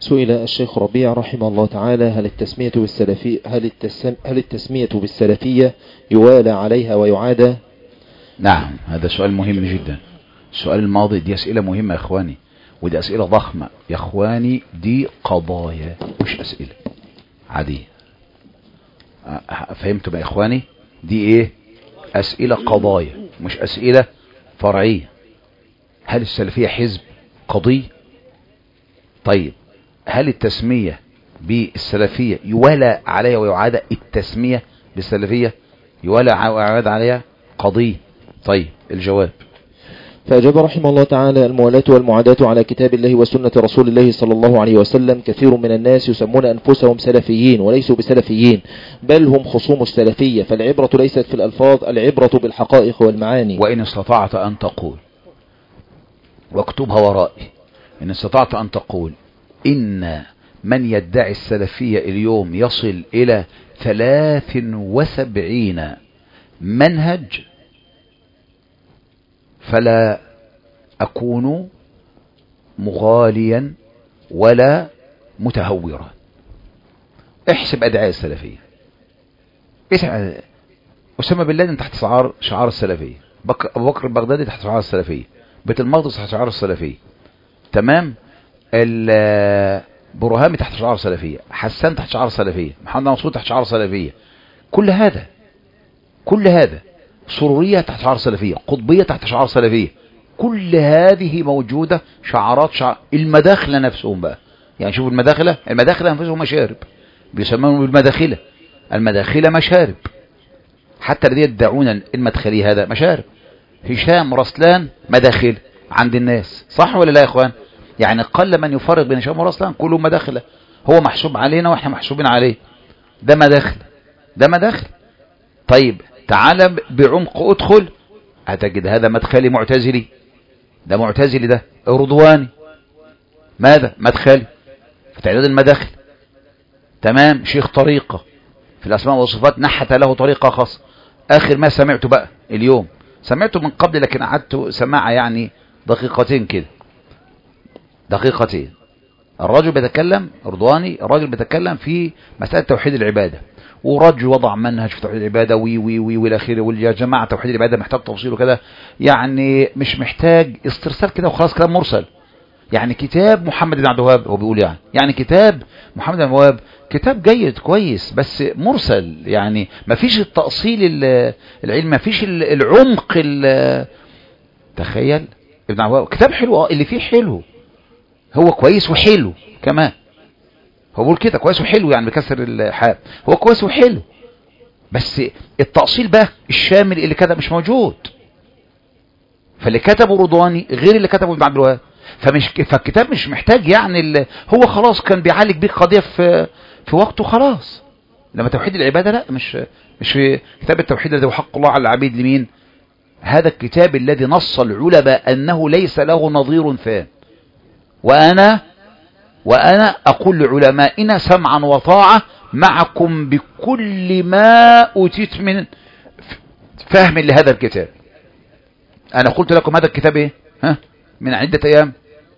سئل الشيخ ربيع رحمه الله تعالى هل التسمية بالسلفية هل, التسم هل التسمية بالسلفية يوالى عليها ويعادى نعم هذا سؤال مهم جدا السؤال الماضي دي أسئلة مهمة يا إخواني ودي أسئلة ضخمة يا إخواني دي قضايا مش أسئلة عادية أه، فهمتوا يا إخواني دي إيه أسئلة قضايا مش أسئلة فرعية هل السلفية حزب قضية طيب هل التسمية بالسلفية يولى عليها ويعاد التسمية بالسلفية يولى ويعاد عليها قضية طيب الجواب فأجاب رحمه الله تعالى الموالاة والمعاداة على كتاب الله وسنة رسول الله صلى الله عليه وسلم كثير من الناس يسمون أنفسهم سلفيين وليسوا بسلفيين بل هم خصوم السلفية فالعبرة ليست في الألفاظ العبرة بالحقائق والمعاني وإن استطعت أن تقول واكتبها ورائي إن استطعت أن تقول إن من يدعي السلفية اليوم يصل إلى ثلاث وسبعين منهج فلا أكون مغاليا ولا متهورا احسب أدعاء السلفية أسامة بن لادن تحت شعار شعار السلفية أبو بكر البغدادي تحت شعار السلفية بيت المقدس تحت شعار السلفية تمام برهامي تحت شعار السلفية حسان تحت شعار السلفية محمد منصور تحت شعار السلفية كل هذا كل هذا سرورية تحت شعار السلفية قطبية تحت شعار السلفية كل هذه موجودة شعارات شعار المداخلة نفسهم بقى يعني شوفوا المداخلة المداخلة أنفسهم مشارب بيسمونهم بالمداخلة المداخلة مشارب حتى الذين يدعون المدخلي هذا مشارب هشام رسلان مداخل عند الناس صح ولا لا يا اخوان يعني قل من يفرق بين هشام ورسلان كلهم مداخله هو محسوب علينا واحنا محسوبين عليه ده مداخل ده مداخل طيب تعال بعمق ادخل هتجد هذا مدخلي معتزلي ده معتزلي ده رضواني ماذا مدخلي في تعداد المداخل تمام شيخ طريقة في الأسماء والصفات نحت له طريقة خاصة آخر ما سمعته بقى اليوم سمعته من قبل لكن قعدت سماعة يعني دقيقتين كده دقيقتين الرجل بيتكلم رضواني الرجل بيتكلم في مسألة توحيد العبادة ورجل وضع منهج في توحيد العبادة وي وي وي والى اخره ويا جماعة توحيد العبادة محتاج تفصيل وكذا يعني مش محتاج استرسال كده وخلاص كلام مرسل يعني كتاب محمد بن عبد الوهاب هو بيقول يعني يعني كتاب محمد بن عبد الوهاب كتاب جيد كويس بس مرسل يعني ما فيش التأصيل العلم ما فيش العمق تخيل ابن عبد الوهاب كتاب حلو اللي فيه حلو هو كويس وحلو كمان هو بيقول كده كويس وحلو يعني بكسر الحاء هو كويس وحلو بس التأصيل بقى الشامل اللي كتب مش موجود فاللي كتبه رضواني غير اللي كتبه ابن عبد الوهاب فمش فالكتاب مش محتاج يعني هو خلاص كان بيعالج بيه قضيه في في وقته خلاص لما توحيد العباده لا مش مش في كتاب التوحيد الذي هو حق الله على العبيد لمين هذا الكتاب الذي نص العلماء انه ليس له نظير ثان وانا وانا اقول لعلمائنا سمعا وطاعه معكم بكل ما اوتيت من فهم لهذا الكتاب انا قلت لكم هذا الكتاب ايه ها من عدة ايام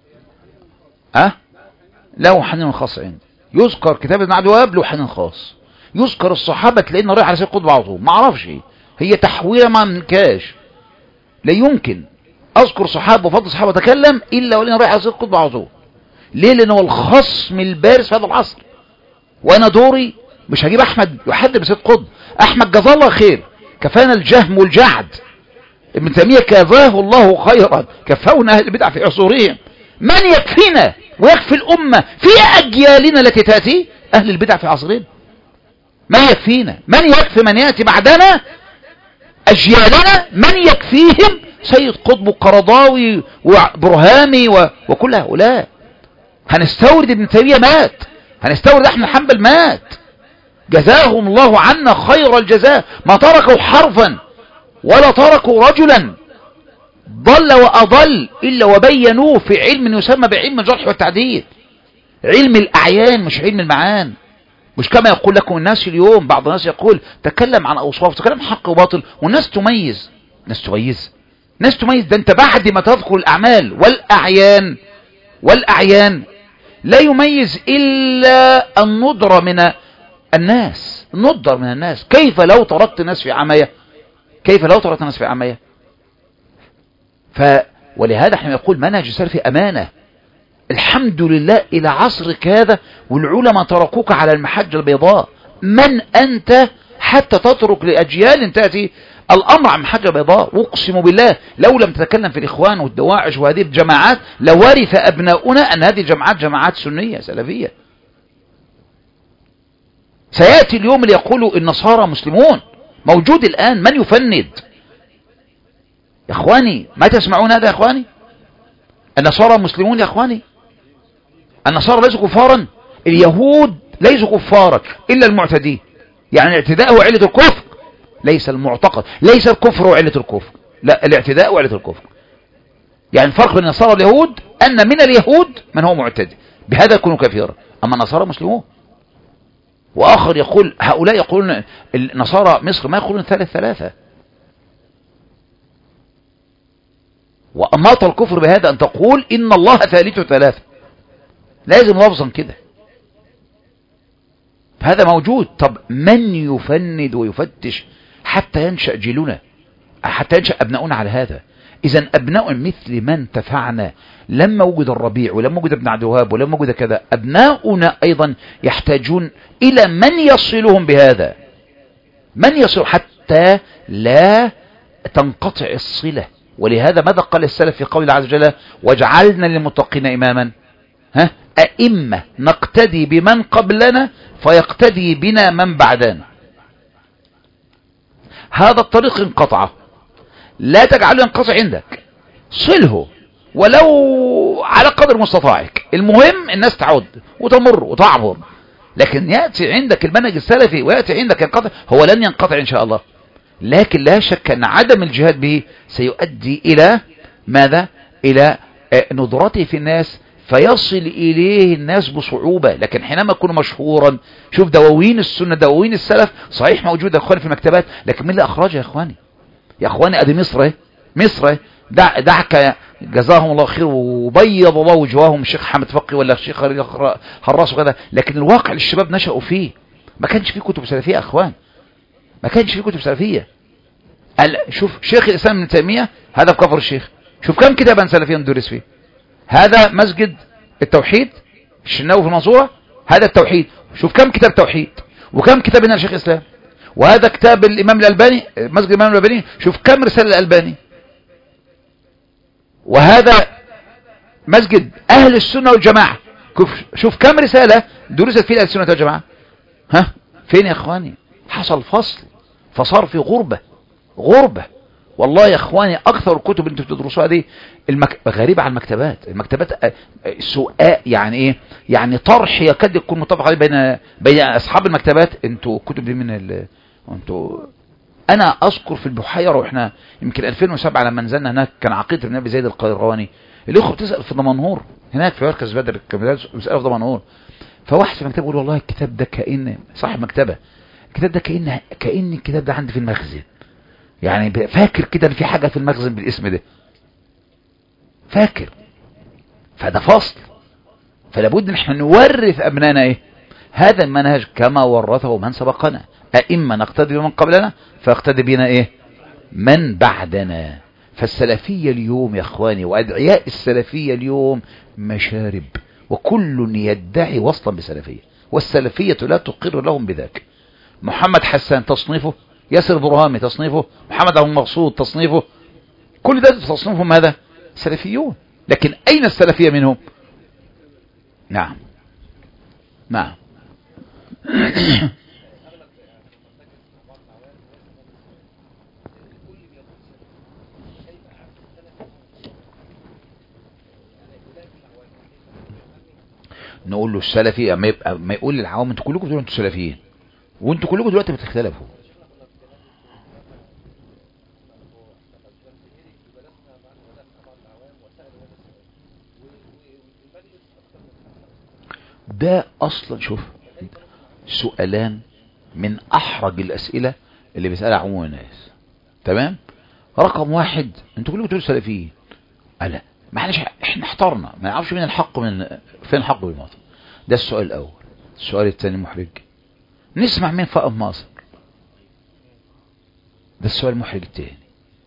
ها له حنين خاص عندي يذكر كتاب ابن عبد الوهاب له حنين خاص يذكر الصحابة تلاقينا رايح على سيد قطب على طول ما اعرفش هي تحويله ما منكاش لا يمكن اذكر صحابه وفضل صحابه اتكلم الا ولينا رايح على سيد قطب على طول ليه لان هو الخصم البارز في هذا العصر وانا دوري مش هجيب احمد يحدد بسيد قطب احمد جزاه الله خير كفانا الجهم والجعد ابن تيمية كفاه الله خيرا كفونا أهل البدع في عصورهم من يكفينا ويكفي الأمة في أجيالنا التي تأتي أهل البدع في عصرنا من يكفينا من يكفي من يأتي بعدنا أجيالنا من يكفيهم سيد قطب القرضاوي وبرهامي و... وكل هؤلاء هنستورد ابن تيمية مات هنستورد احمد حنبل مات جزاهم الله عنا خير الجزاء ما تركوا حرفا ولا تركوا رجلا ضل وأضل إلا وبينوه في علم يسمى بعلم الجرح والتعديل علم الأعيان مش علم المعان مش كما يقول لكم الناس اليوم بعض الناس يقول تكلم عن أوصاف تكلم حق وباطل والناس تميز ناس تميز ناس تميز ده انت بعد ما تذكر الأعمال والأعيان والأعيان لا يميز إلا الندرة من الناس ندر من الناس كيف لو تركت الناس في عمية كيف لو تركت الناس في عمية ف ولهذا احنا نقول منهج السلفي أمانة الحمد لله إلى عصرك هذا والعلماء تركوك على المحجة البيضاء من أنت حتى تترك لأجيال تأتي الأمر عن محجة البيضاء أقسم بالله لو لم تتكلم في الإخوان والدواعش وهذه الجماعات لورث أبناؤنا أن هذه الجماعات جماعات سنية سلفية سيأتي اليوم اللي يقولوا النصارى مسلمون موجود الآن من يفند يا أخواني ما تسمعون هذا يا أخواني النصارى مسلمون يا أخواني النصارى ليسوا كفارا اليهود ليسوا كفارا إلا المعتدين يعني الاعتداء هو علة الكفر ليس المعتقد ليس الكفر هو علة الكفر لا الاعتداء هو علة الكفر يعني الفرق بين النصارى واليهود أن من اليهود من هو معتدي بهذا يكون كثيرا أما النصارى مسلمون وآخر يقول هؤلاء يقولون النصارى مصر ما يقولون ثالث ثلاثة وأماط الكفر بهذا أن تقول إن الله ثالث ثلاثة لازم لفظا كده هذا موجود طب من يفند ويفتش حتى ينشأ جيلنا حتى ينشأ أبناؤنا على هذا إذا أبناء مثل من تفعنا لما وجد الربيع ولما وجد ابن عبد الوهاب ولما وجد كذا أبناؤنا أيضا يحتاجون إلى من يصلهم بهذا من يصل حتى لا تنقطع الصلة ولهذا ماذا قال السلف في قول الله عز وجل واجعلنا للمتقين إماما ها أئمة نقتدي بمن قبلنا فيقتدي بنا من بعدنا هذا الطريق انقطع لا تجعله ينقطع عندك صله ولو على قدر مستطاعك المهم الناس تعود وتمر وتعبر لكن يأتي عندك المنهج السلفي ويأتي عندك ينقطع هو لن ينقطع إن شاء الله لكن لا شك أن عدم الجهاد به سيؤدي إلى ماذا إلى ندرته في الناس فيصل إليه الناس بصعوبة لكن حينما يكون مشهورا شوف دواوين السنة دواوين السلف صحيح موجودة يا أخواني في المكتبات لكن من اللي أخرجها يا أخواني يا أخواني أدي مصر مصر دع دعك جزاهم الله خير وبيض الله وجوههم الشيخ حمد فقي ولا الشيخ هراس وكذا لكن الواقع اللي الشباب نشأوا فيه ما كانش فيه كتب سلفية يا أخوان ما كانش فيه كتب سلفية شوف شيخ الإسلام ابن تيمية هذا في كفر الشيخ شوف كم كتابا سلفيا ندرس فيه هذا مسجد التوحيد الشناوي في المنصورة هذا التوحيد شوف كم كتاب توحيد وكم كتاب هنا الشيخ الإسلام وهذا كتاب الإمام الألباني مسجد الإمام الألباني شوف كم رسالة الألباني وهذا مسجد أهل السنة والجماعة شوف كم رسالة درست فيه أهل السنة والجماعة ها فين يا أخواني حصل فصل فصار في غربة غربة والله يا اخواني اكثر الكتب اللي انتوا بتدرسوها دي المك... غريبة على المكتبات المكتبات سؤاء يعني ايه يعني طرح يكاد يكون متفق عليه بين بين اصحاب المكتبات انتوا الكتب دي من ال... انتوا انا اذكر في البحيره واحنا يمكن 2007 لما نزلنا هناك كان عقيده ابن ابي زيد القيرواني الاخوه بتسال في دمنهور هناك في مركز بدر كان بيسالوا في دمنهور فواحد في المكتبه يقول والله الكتاب ده كان صاحب مكتبه الكتاب ده كان كان الكتاب ده عندي في المخزن يعني فاكر كده ان في حاجة في المخزن بالاسم ده فاكر فده فصل فلابد ان احنا نورث ابنائنا ايه هذا المنهج كما ورثه من سبقنا ائمة نقتدي بمن قبلنا فيقتدي بنا ايه من بعدنا فالسلفية اليوم يا اخواني وادعياء السلفية اليوم مشارب وكل يدعي وصلا بسلفية والسلفية لا تقر لهم بذاك محمد حسان تصنيفه ياسر برهامي تصنيفه محمد عبد المقصود تصنيفه كل ده تصنيفهم ماذا سلفيون لكن أين السلفية منهم نعم نعم نقول له السلفي اما يبقى ما يقول للعوام انتوا كلكم بتقولوا انتوا سلفيين وانتوا كلكم دلوقتي بتختلفوا ده اصلا شوف سؤالان من احرج الاسئلة اللي بيسألها عموم الناس تمام رقم واحد انتوا كلكم بتقولوا سلفيين الا معلش احنا احترنا ما نعرفش مين الحق من فين الحق والباطل ده السؤال الاول السؤال الثاني محرج نسمع مين فائق مصر ده السؤال المحرج الثاني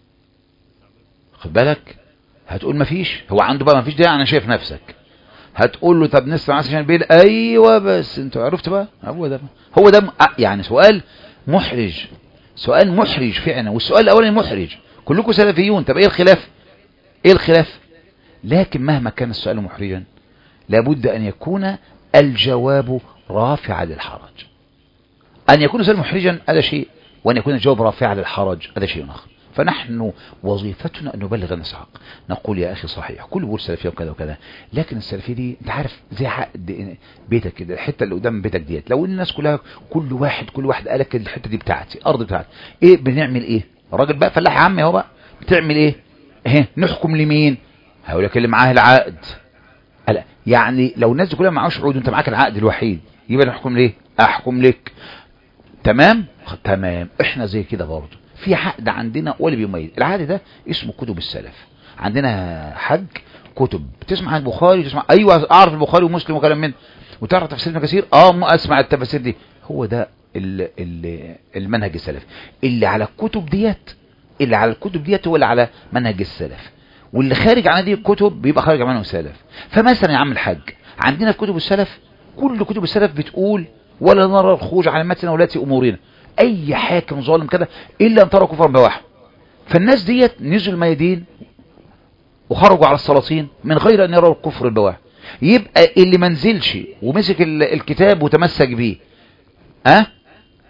خد بالك هتقول مفيش هو عنده بقى مفيش ده انا شايف نفسك هتقول له طب نسمع عشان بيل ايوه بس انت عرفت بقى هو ده هو ده م- يعني سؤال محرج سؤال محرج فعلا والسؤال الاولاني محرج كلكم سلفيون طب ايه الخلاف ايه الخلاف لكن مهما كان السؤال محرجا لابد ان يكون الجواب رافعا للحرج ان يكون السؤال محرجا هذا شيء وان يكون الجواب رافعا للحرج هذا شيء اخر فنحن وظيفتنا ان نبلغ الناس الحق نقول يا اخي صحيح كل بيقول سلفيه وكذا وكذا لكن السلفيه دي انت عارف زي عقد بيتك كده الحته اللي قدام بيتك ديت لو الناس كلها كل واحد كل واحد قال لك الحته دي بتاعتي الارض بتاعتي ايه بنعمل ايه الراجل بقى فلاح يا عمي اهو بقى بتعمل ايه اهي نحكم لمين هقول لك اللي معاه العقد لا يعني لو الناس دي كلها معاهوش عقود وانت معاك العقد الوحيد يبقى نحكم ليه احكم لك تمام تمام احنا زي كده برضه في عقد عندنا ولا بيميز العقد ده اسمه كتب السلف عندنا حج كتب بتسمع عن البخاري تسمع ايوه اعرف البخاري ومسلم وكلام من وتعرف تفسير ابن كثير اه ما اسمع التفاسير دي هو ده ال ال المنهج السلفي اللي على الكتب ديت اللي على الكتب ديت هو اللي على منهج السلف واللي خارج عن هذه الكتب بيبقى خارج عنه السلف فمثلا يا عم الحاج عندنا في كتب السلف كل كتب السلف بتقول ولا نرى الخروج على متن ولاة امورنا اي حاكم ظالم كده الا ان ترى كفرا بواحد فالناس ديت نزلوا الميادين وخرجوا على السلاطين من غير ان يروا الكفر البواح يبقى اللي منزلش ومسك ال- الكتاب وتمسك بيه ها أه؟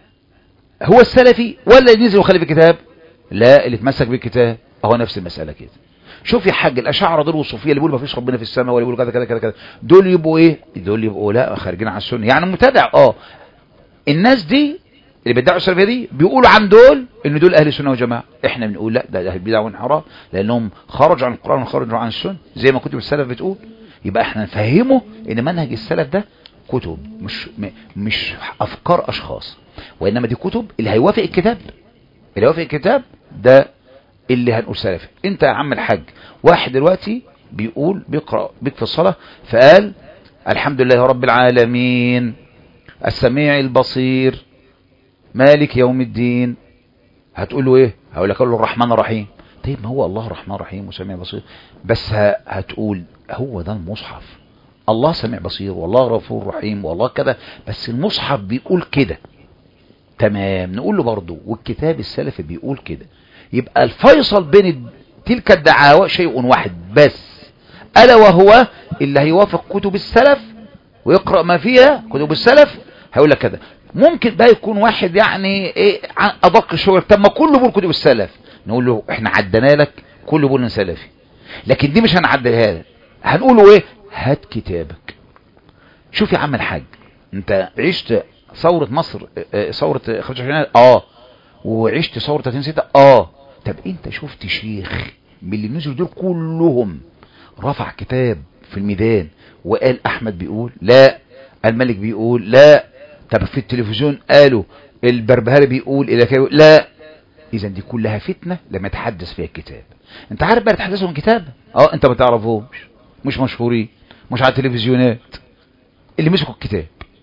هو السلفي ولا اللي نزل وخالف الكتاب لا اللي اتمسك بالكتاب هو نفس المسألة كده شوف يا حاج الاشاعره دول والصوفيه اللي بيقولوا ما فيش ربنا في السماء ولا بيقولوا كذا كذا كذا كذا دول يبقوا ايه دول يبقوا لا خارجين على السنه يعني مبتدع اه الناس دي اللي بيدعوا السلفيه دي بيقولوا عن دول ان دول اهل السنه والجماعه احنا بنقول لا ده اهل البدع والانحراف لانهم خرجوا عن القران وخرجوا عن السنه زي ما كتب السلف بتقول يبقى احنا نفهمه ان منهج السلف ده كتب مش م- مش افكار اشخاص وانما دي كتب اللي هيوافق الكتاب اللي هيوافق الكتاب ده اللي هنقول سلفي انت يا عم الحاج واحد دلوقتي بيقول بيقرأ بيك في الصلاة فقال الحمد لله رب العالمين السميع البصير مالك يوم الدين هتقول له ايه هقول لك له الرحمن الرحيم طيب ما هو الله الرحمن الرحيم وسميع بصير بس ه- هتقول هو ده المصحف الله سميع بصير والله غفور رحيم والله كده بس المصحف بيقول كده تمام نقول له برضه والكتاب السلفي بيقول كده يبقى الفيصل بين تلك الدعاوى شيء واحد بس ألا وهو اللي هيوافق كتب السلف ويقرأ ما فيها كتب السلف هيقول لك كده ممكن بقى يكون واحد يعني ايه عن ادق شويه طب ما كله بيقول كتب السلف نقول له احنا عدنا لك كله بيقول سلفي لكن دي مش هنعدلها لك هنقول له ايه هات كتابك شوف يا عم الحاج انت عشت ثورة مصر اه، اه، ثورة 25 يناير اه وعشت ثورة 30 6 اه طب انت شفت شيخ من اللي نزلوا دول كلهم رفع كتاب في الميدان وقال احمد بيقول لا الملك بيقول لا طب في التلفزيون قالوا البربهاري بيقول الى كده لا اذا دي كلها فتنة لما يتحدث فيها الكتاب انت عارف بقى يتحدثوا من كتاب اه انت ما تعرفهمش مش مشهورين مش على التلفزيونات اللي مسكوا الكتاب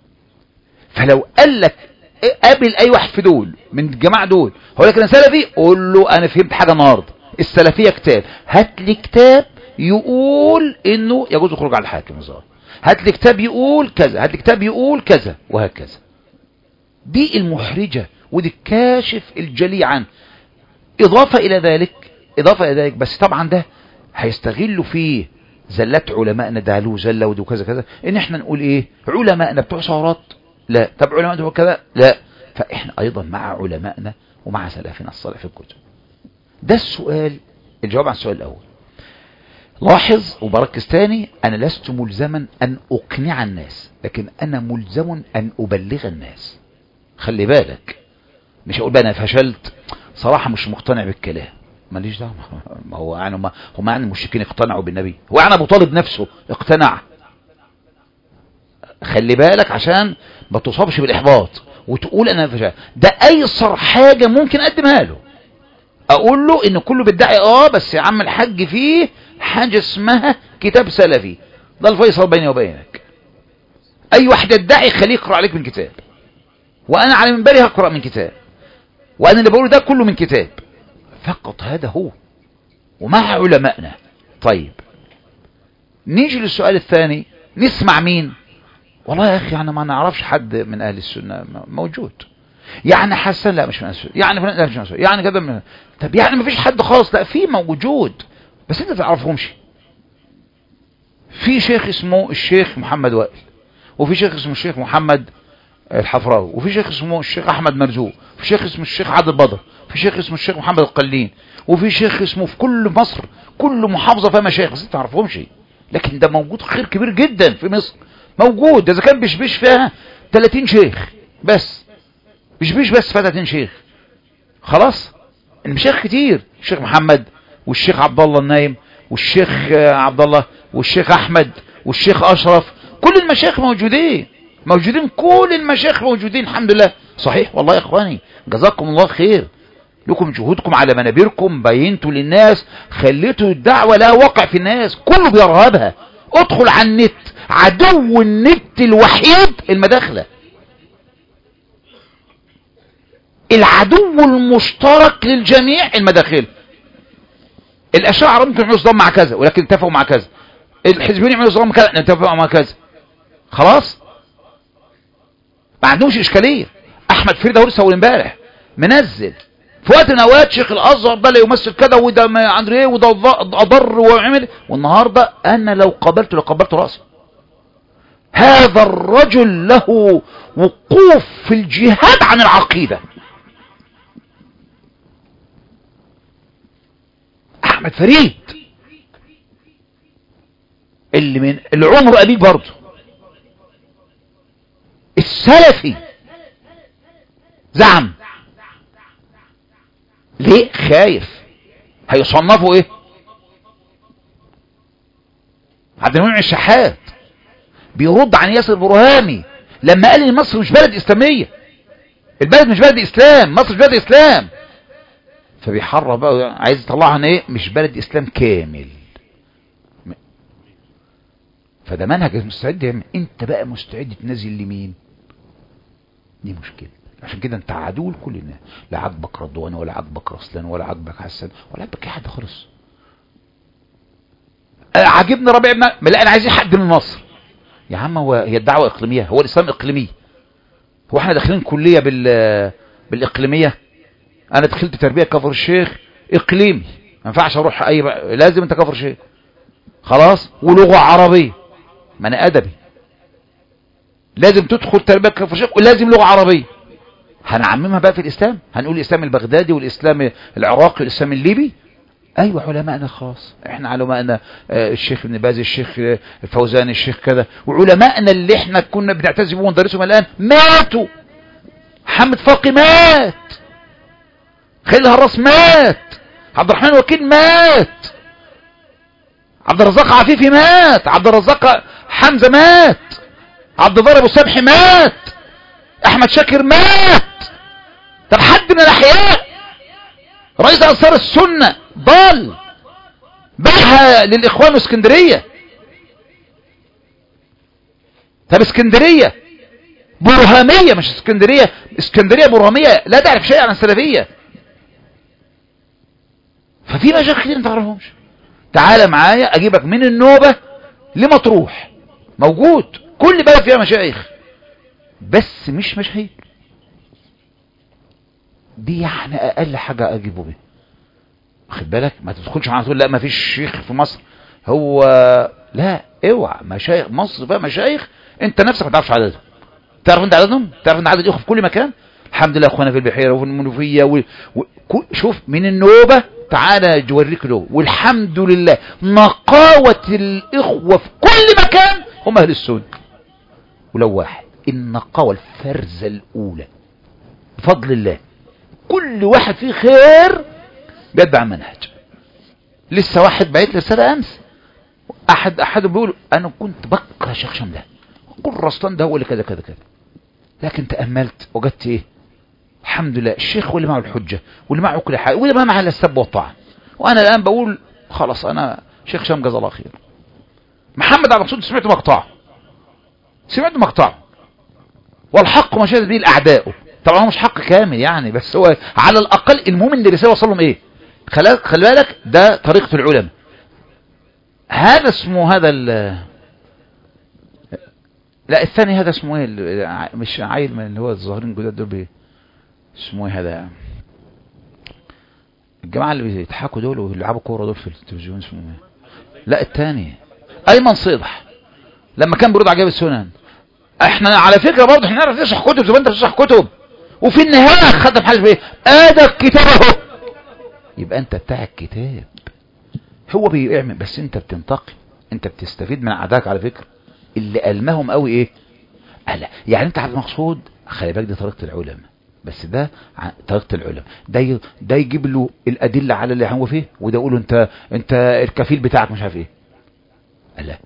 فلو قال لك إيه، قابل اي واحد في دول من الجماعه دول هقول لك انا سلفي قول له انا فهمت حاجه النهارده السلفيه كتاب هات لي كتاب يقول انه يجوز الخروج على الحاكم الظاهر هات لي كتاب يقول كذا هات لي كتاب يقول كذا وهكذا دي المحرجه ودي الكاشف الجلي عن اضافه الى ذلك اضافه الى ذلك بس طبعا ده هيستغلوا فيه زلات علمائنا ده له زله ودي وكذا كذا ان احنا نقول ايه علمائنا بتوع ثورات لا طب علماء بتوع كذا لا فاحنا ايضا مع علمائنا ومع سلفنا الصالح في الكتب ده السؤال الجواب عن السؤال الاول لاحظ وبركز تاني انا لست ملزما ان اقنع الناس لكن انا ملزم ان ابلغ الناس خلي بالك مش هقول بقى انا فشلت صراحة مش مقتنع بالكلام ماليش دعوه ما هو يعني ما هم يعني المشركين اقتنعوا بالنبي هو يعني ابو طالب نفسه اقتنع خلي بالك عشان ما تصابش بالاحباط وتقول انا فشل ده ايسر حاجة ممكن اقدمها له اقول له ان كله بيدعي اه بس يا عم الحاج فيه حاجة اسمها كتاب سلفي ده الفيصل بيني وبينك اي واحد يدعي خليه يقرأ عليك من كتاب وانا على منبري هقرأ من كتاب وانا اللي بقوله ده كله من كتاب فقط هذا هو ومع علمائنا طيب نيجي للسؤال الثاني نسمع مين والله يا اخي انا ما نعرفش حد من اهل السنة موجود يعني حسن لا مش من اهل السنة يعني فلان لا مش من اهل السنة يعني كذا من طب يعني ما فيش حد خالص لا في موجود بس انت ما تعرفهمش في شيخ اسمه الشيخ محمد وائل وفي شيخ اسمه الشيخ محمد الحفراوي وفي شيخ اسمه الشيخ احمد مرزوق في شيخ اسمه الشيخ عادل بدر في شيخ اسمه الشيخ محمد القلين وفي شيخ اسمه في كل مصر كل محافظة فيها مشايخ بس انت تعرفهمش لكن ده موجود خير كبير جدا في مصر موجود ده اذا كان بشبيش فيها 30 شيخ بس بشبيش بس فيها 30 شيخ خلاص المشايخ كتير الشيخ محمد والشيخ عبد الله النايم والشيخ عبد الله والشيخ احمد والشيخ اشرف كل المشايخ موجودين موجودين كل المشايخ موجودين الحمد لله صحيح والله يا اخواني جزاكم الله خير لكم جهودكم على منابركم بينتوا للناس خليتوا الدعوة لها وقع في الناس كله بيرهبها ادخل على النت عدو النت الوحيد المداخلة العدو المشترك للجميع المداخل الاشاعرة ممكن يعملوا صدام مع كذا ولكن اتفقوا مع كذا الحزبين يعملوا صدام مع كذا اتفقوا مع كذا خلاص ما عندهمش اشكالية احمد فريد اهو لسه اول امبارح منزل في وقت من الاوقات شيخ الازهر ده لا يمثل كده وده ما عنده ايه وده اضر وعمل والنهارده انا لو قابلته لو قابلت راسي هذا الرجل له وقوف في الجهاد عن العقيدة احمد فريد اللي من اللي عمره ابيك برضه السلفي زعم ليه خايف هيصنفوا ايه عبد المنعم الشحات بيرد عن ياسر برهامي لما قال ان مصر مش بلد اسلاميه البلد مش بلد اسلام مصر مش بلد اسلام فبيحرر بقى عايز يطلعها ان ايه مش بلد اسلام كامل فده منهج مستعد يعمل انت بقى مستعد تنزل لمين دي مشكله عشان كده انت عدو لكل الناس لا عاجبك رضوان ولا عاجبك رسلان ولا عاجبك حسن ولا عاجبك اي حد خالص عاجبني ربيع ابن لا انا عايزين حد من مصر يا عم هو هي الدعوه اقليميه هو الاسلام اقليمي هو احنا داخلين كليه بال بالاقليميه انا دخلت تربيه كفر الشيخ اقليمي ما ينفعش اروح اي بقى. لازم انت كفر الشيخ خلاص ولغه عربيه ما انا ادبي لازم تدخل تربيه كفر الشيخ ولازم لغه عربيه هنعممها بقى في الإسلام هنقول الإسلام البغدادي والإسلام العراقي والإسلام الليبي أيوة علماءنا خاص احنا علماءنا آه الشيخ ابن باز الشيخ الفوزان الشيخ كذا وعلماءنا اللي احنا كنا بنعتز بهم وندرسهم الآن ماتوا محمد فاقي مات خليل هراس مات عبد الرحمن وكيل مات عبد الرزاق عفيفي مات عبد الرزاق حمزة مات عبد الضار ابو سبحي مات احمد شاكر مات طب حد من الاحياء رئيس انصار السنة ضال باعها للاخوان اسكندرية طب اسكندرية برهامية مش اسكندرية اسكندرية برهامية لا تعرف شيء عن السلفية ففي مشايخ كتير انت تعرفهمش تعالى معايا اجيبك من النوبة لمطروح موجود كل بلد فيها مشايخ بس مش مشاهير دي يعني اقل حاجة اجيبه بيه واخد بالك ما تدخلش معانا تقول لا ما فيش شيخ في مصر هو لا اوعى مشايخ مصر بقى مشايخ انت نفسك ما تعرفش عددهم تعرف انت عددهم تعرف ان عدد الاخوه في كل مكان الحمد لله اخوانا في البحيره وفي المنوفيه و... و... شوف من النوبه تعالى جوريك له والحمد لله نقاوه الاخوه في كل مكان هم اهل السنه ولو واحد النقاوة الفرزة الأولى بفضل الله كل واحد فيه خير بيتبع منهج لسه واحد بعت لي رسالة أمس أحد أحد بيقول أنا كنت بكره شيخ شملان كل رسلان ده هو اللي كذا كذا كذا لكن تأملت وجدت إيه الحمد لله الشيخ واللي معه الحجة واللي معه كل حاجة واللي ما معه السب والطعن وأنا الآن بقول خلاص أنا شيخ هشام جزاه الله خير محمد عبد المقصود سمعت مقطعه سمعت مقطعه والحق ما شهد به الاعداء طبعا هو مش حق كامل يعني بس هو على الاقل المهم ان الرساله وصل لهم ايه خلي خلي بالك ده طريقه العلماء هذا اسمه هذا ال لا الثاني هذا اسمه ايه ال- مش عيل من اللي هو الظاهرين الجداد دول بي- اسمه ايه هذا الجماعه اللي بيضحكوا دول ويلعبوا كوره دول في التلفزيون اسمه ايه لا الثاني ايمن صيدح لما كان بيرد على جاب السنن احنا على فكره برضه احنا نعرف نشرح كتب زي ما انت بتشرح كتب وفي النهايه ختم حاجه بايه ادى الكتاب اهو يبقى انت بتاع الكتاب هو بيعمل بس انت بتنتقي انت بتستفيد من اعدائك على فكره اللي المهم قوي ايه ألا يعني انت عبد المقصود خلي بالك دي طريقه العلماء بس ده ع- طريقه العلماء ده ي- ده يجيب له الادله على اللي هو فيه وده يقول له انت انت الكفيل بتاعك مش عارف ايه لا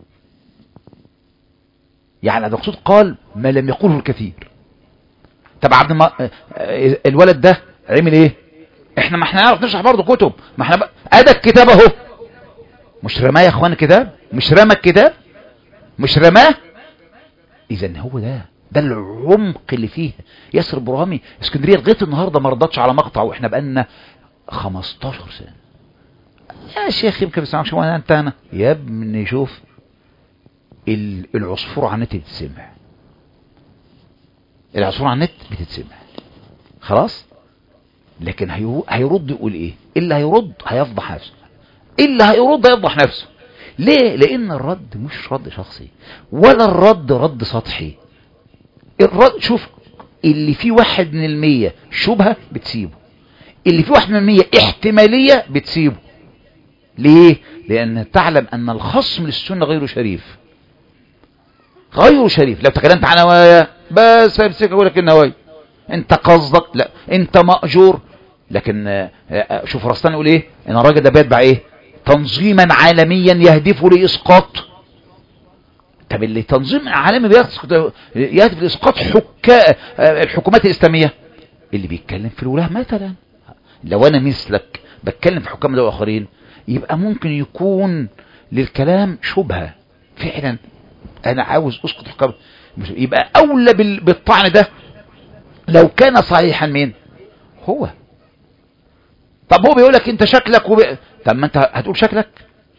يعني عبد المقصود قال ما لم يقوله الكثير طب عبد الم... آه، آه، الولد ده عمل ايه احنا ما احنا نعرف نشرح برضه كتب ما احنا بقى ادى الكتاب اهو مش رماه يا اخوان الكتاب مش رمى الكتاب مش رماه اذا هو ده ده العمق اللي فيه ياسر برامي اسكندريه لغايه النهارده ما رضتش على مقطع واحنا بقالنا 15 سنه يا شيخ يمكن بس شو انا انت انا يا ابني شوف ال- العصفور على النت بتتسمع العصفور على النت بتتسمع خلاص لكن هيرو- هيرد يقول ايه اللي هيرد هيفضح نفسه اللي هيرد هيفضح نفسه ليه لان الرد مش رد شخصي ولا الرد رد سطحي الرد شوف اللي فيه واحد من المية شبهة بتسيبه اللي فيه واحد من المية احتمالية بتسيبه ليه لان تعلم ان الخصم للسنة غير شريف غير شريف لو تكلمت عن نوايا بس امسك اقول لك النوايا انت قصدك لا انت مأجور لكن آه، آه، شوف رستان يقول ايه ان الراجل ده بيتبع ايه تنظيما عالميا يهدف لاسقاط طب اللي تنظيم عالمي بيسقط يهدف لاسقاط حكا آه، الحكومات الاسلاميه اللي بيتكلم في الولاة مثلا لو انا مثلك بتكلم في حكام دول اخرين يبقى ممكن يكون للكلام شبهه فعلا انا عاوز اسقط حكام يبقى اولى بال- بالطعن ده لو كان صحيحا مين هو طب هو بيقول لك انت شكلك وب... طب ما انت هتقول شكلك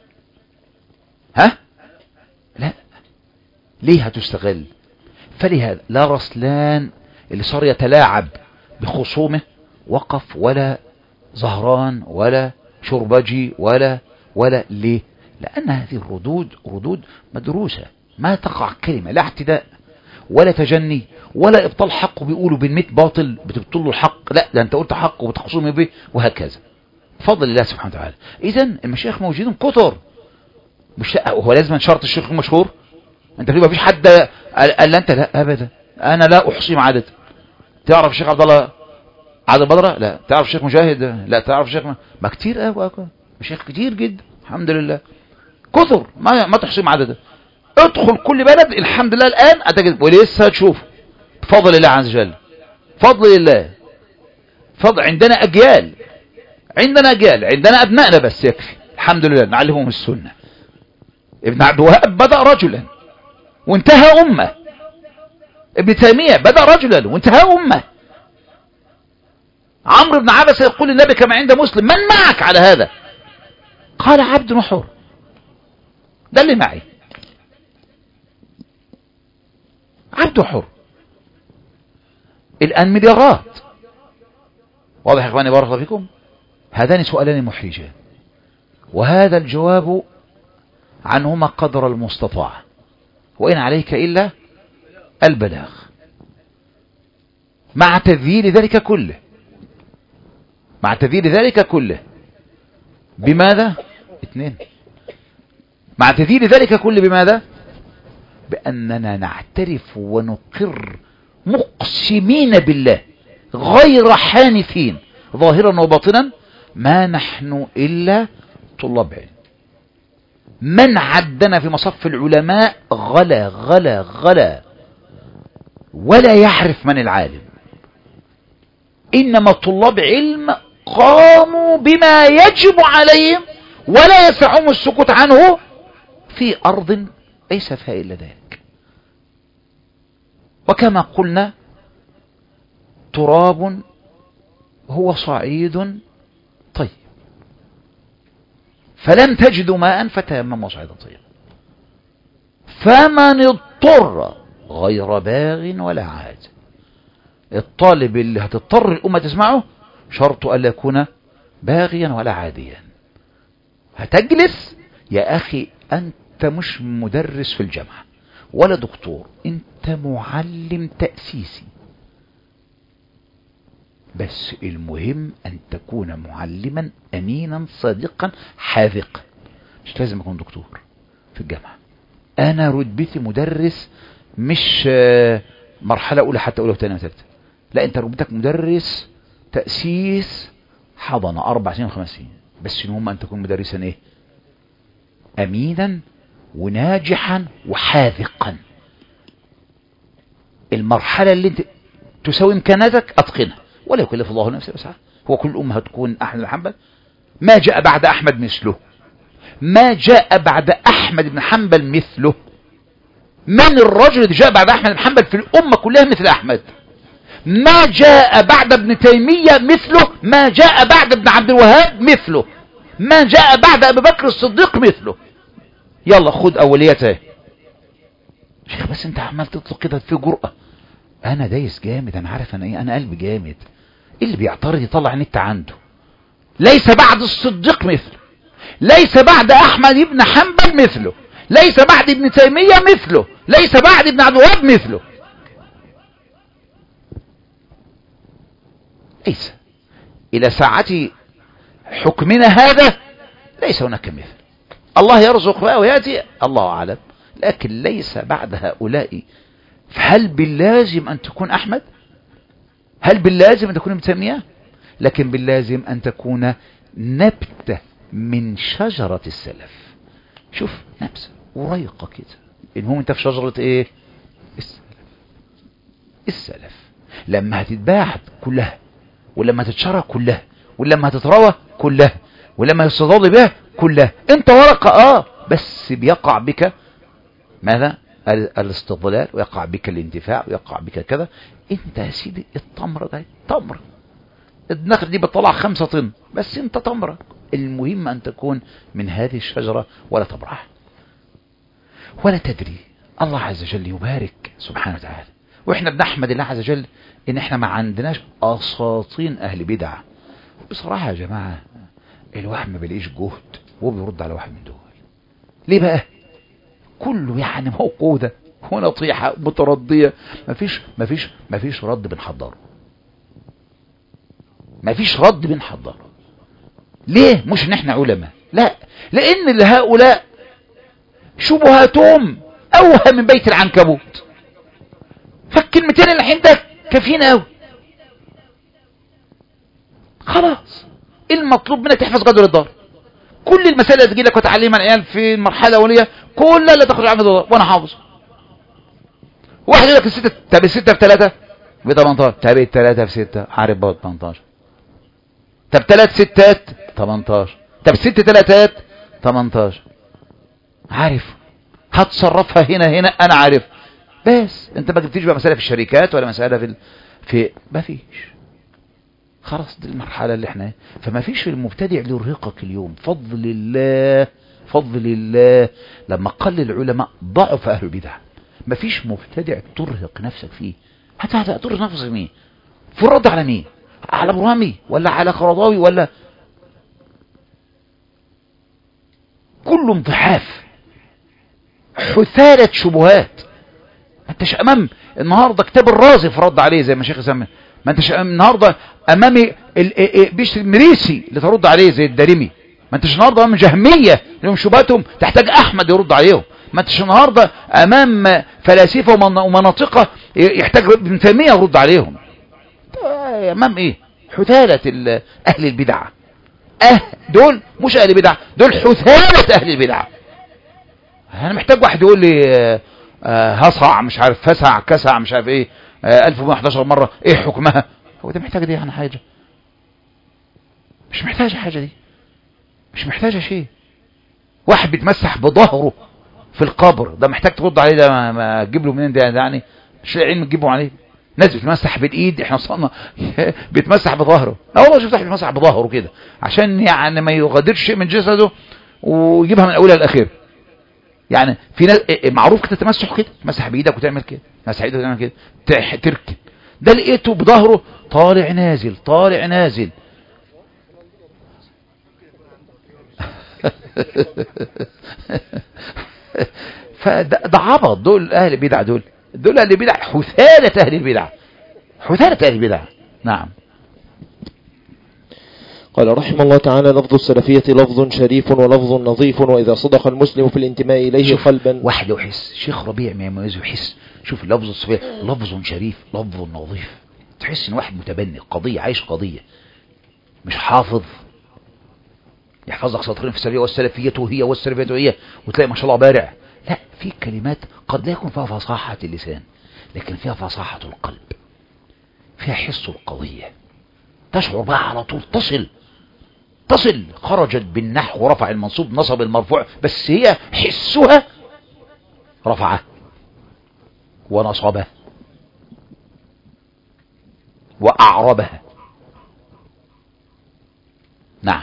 ها لا ليه هتستغل فلهذا لا رسلان اللي صار يتلاعب بخصومه وقف ولا زهران ولا شربجي ولا ولا ليه لأن هذه الردود ردود مدروسة ما تقع كلمة لا اعتداء ولا تجني ولا ابطال حق بيقولوا بالميت باطل بتبطل له الحق لا ده انت قلت حق وبتخصمه به وهكذا بفضل الله سبحانه وتعالى اذا المشايخ موجودين كتر مش هو لازم شرط الشيخ يكون مشهور انت بتبقى مفيش حد قال قال لا انت لا ابدا انا لا احصيهم عدد تعرف الشيخ عبد الله عبد البدرة لا تعرف الشيخ مجاهد لا تعرف الشيخ ما, ما كتير قوي قوي مشايخ كتير جدا الحمد لله كثر ما ما تحصيهم عدد ادخل كل بلد الحمد لله الان هتجد ولسه هتشوف بفضل الله عز وجل فضل الله فضل عندنا اجيال عندنا اجيال عندنا ابنائنا بس يكفي الحمد لله نعلمهم السنه ابن عبد الوهاب بدا رجلا وانتهى امه ابن تيميه بدا رجلا وانتهى امه عمرو بن عبس يقول للنبي كما عند مسلم من معك على هذا قال عبد حر ده اللي معي عبد حر الآن مليارات واضح يا اخواني بارك الله فيكم هذان سؤالان محرجان وهذا الجواب عنهما قدر المستطاع وإن عليك إلا البلاغ مع تذييل ذلك كله مع تذييل ذلك كله بماذا اثنين مع تذييل ذلك كله بماذا بأننا نعترف ونقر مقسمين بالله غير حانثين ظاهرا وباطنا ما نحن إلا طلاب علم من عدنا في مصف العلماء غلا غلا غلا ولا يعرف من العالم إنما طلاب علم قاموا بما يجب عليهم ولا يسعهم السكوت عنه في أرض ليس فيها إلا ذلك وكما قلنا تراب هو صعيد طيب فلم تجدوا ماء فتيمموا صعيدا طيبا فمن اضطر غير باغ ولا عاد الطالب اللي هتضطر الأمة تسمعه شرط ألا يكون باغيا ولا عاديا هتجلس يا أخي أنت مش مدرس في الجامعة ولا دكتور أنت معلم تأسيسي بس المهم أن تكون معلما أمينا صادقا حاذقا مش لازم أكون دكتور في الجامعة أنا رتبتي مدرس مش آه، مرحلة أولى حتى أولى وثانية وثالثة لا أنت رتبتك مدرس تأسيس حضانة أربع سنين وخمس سنين بس المهم أن تكون مدرسا إيه أمينا وناجحا وحاذقا المرحلة اللي انت تساوي امكاناتك اتقنها ولا يكلف الله نفسا وسعها هو كل امه هتكون احمد بن حنبل ما جاء بعد احمد مثله ما جاء بعد احمد بن حنبل مثله من الرجل الذي جاء بعد احمد بن حنبل في الامه كلها مثل احمد ما جاء بعد ابن تيميه مثله ما جاء بعد ابن عبد الوهاب مثله ما جاء بعد ابي بكر الصديق مثله يلا خد اوليته شيخ بس انت عمال تطلق كده في جرأة انا دايس جامد انا عارف انا ايه انا قلبي جامد ايه اللي بيعترض يطلع النت عنده ليس بعد الصديق مثله ليس بعد احمد بن حنبل مثله ليس بعد ابن تيمية مثله ليس بعد ابن عبد الوهاب مثله ليس الى ساعة حكمنا هذا ليس هناك مثل الله يرزق بقى ويأتي الله أعلم لكن ليس بعد هؤلاء فهل باللازم أن تكون أحمد هل باللازم أن تكون ابن تيمية لكن باللازم أن تكون نبتة من شجرة السلف شوف نبسة وريقة كده المهم انت في شجرة ايه السلف السلف لما هتتباع كلها ولما تتشرى كلها ولما هتتروى كلها ولما يستضل بها كلها انت ورقة اه بس بيقع بك ماذا ال- الاستضلال ويقع بك الانتفاع ويقع بك كذا انت يا سيدي التمر ده تمر النخل دي بتطلع خمسة طن بس انت تمرة المهم ان تكون من هذه الشجرة ولا تبرح ولا تدري الله عز وجل يبارك سبحانه وتعالى واحنا بنحمد الله عز وجل ان احنا ما عندناش اساطين اهل بدع بصراحة يا جماعة الواحد ما بيلاقيش جهد وهو بيرد على واحد من دول ليه بقى كله يعني موقودة ونطيحة متردية مفيش مفيش مفيش رد بنحضره مفيش رد بنحضره ليه مش ان احنا علماء لا لان لهؤلاء شبهاتهم اوهى من بيت العنكبوت فالكلمتين اللي عندك كافيين قوي خلاص المطلوب منك تحفظ قدر الدار كل المسائل اللي تجي لك وتعلمها العيال في المرحله الاوليه كلها لا تخرج عن قدر الدار وانا حافظ واحد يقول لك الستة طب الستة في ثلاثة ب 18 طب الثلاثة في ستة عارف بقى 18 طب ثلاث ستات 18 طب ست ثلاثات 18 عارف هتصرفها هنا هنا انا عارف بس انت ما جبتيش بقى مسألة في الشركات ولا مسألة في ال... في ما فيش خلاص دي المرحلة اللي احنا فما فيش في المبتدع اللي يرهقك اليوم فضل الله فضل الله لما قل العلماء ضعف اهل البدع ما فيش مبتدع ترهق نفسك فيه حتى هترهق نفسك مين في الرد على مين على برهامي ولا على قرضاوي ولا كله انضحاف حثالة شبهات ما انتش امام النهارده كتاب الرازي في رد عليه زي ما شيخ يسمي ما انتش النهارده امامي بيش المريسي اللي ترد عليه زي الدارمي ما انتش النهارده امام جهميه لهم شبهاتهم تحتاج احمد يرد عليهم ما انتش النهارده امام فلاسفه ومن- ومناطقه يحتاج ابن تيميه يرد عليهم امام ايه حثاله ال- اهل البدع اه دول مش اهل بدع دول حثاله اهل البدع انا محتاج واحد يقول لي آه، آه، هصع مش عارف فسع كسع مش عارف ايه آه، 1111 مرة ايه حكمها هو ده محتاج دي يعني حاجة مش محتاجة حاجة دي مش محتاجة شيء واحد بيتمسح بظهره في القبر ده محتاج ترد عليه ده ما, ما تجيب له منين ده, ده يعني مش لاقيين تجيبوا عليه ناس بتمسح بالايد احنا وصلنا بيتمسح بظهره اه والله شفت واحد بيتمسح بظهره كده عشان يعني ما يغادرش شيء من جسده ويجيبها من اولها لاخرها يعني في ناس معروف كده تمسح كده تمسح بايدك وتعمل كده تمسح ايدك وتعمل كده تح- تركن ده لقيته بظهره طالع نازل طالع نازل فده ده عبط دول اهل البدع دول دول اهل البدع حثالة اهل البدع حثالة اهل البدع نعم قال رحمه الله تعالى لفظ السلفية لفظ شريف ولفظ نظيف وإذا صدق المسلم في الانتماء إليه شوف، قلبا واحد يحس شيخ ربيع ما يميزه يحس شوف لفظ الصفية لفظ شريف لفظ نظيف تحس ان واحد متبني قضية عايش قضية مش حافظ يحفظ لك سطرين في السلفية والسلفية هي والسلفية هي وتلاقي ما شاء الله بارع لا في كلمات قد لا يكون فيها فصاحة اللسان لكن فيها فصاحة القلب فيها حس القضية تشعر بقى على طول تصل تصل خرجت بالنحو ورفع المنصوب نصب المرفوع بس هي حسها رفعه ونصبه وأعربها نعم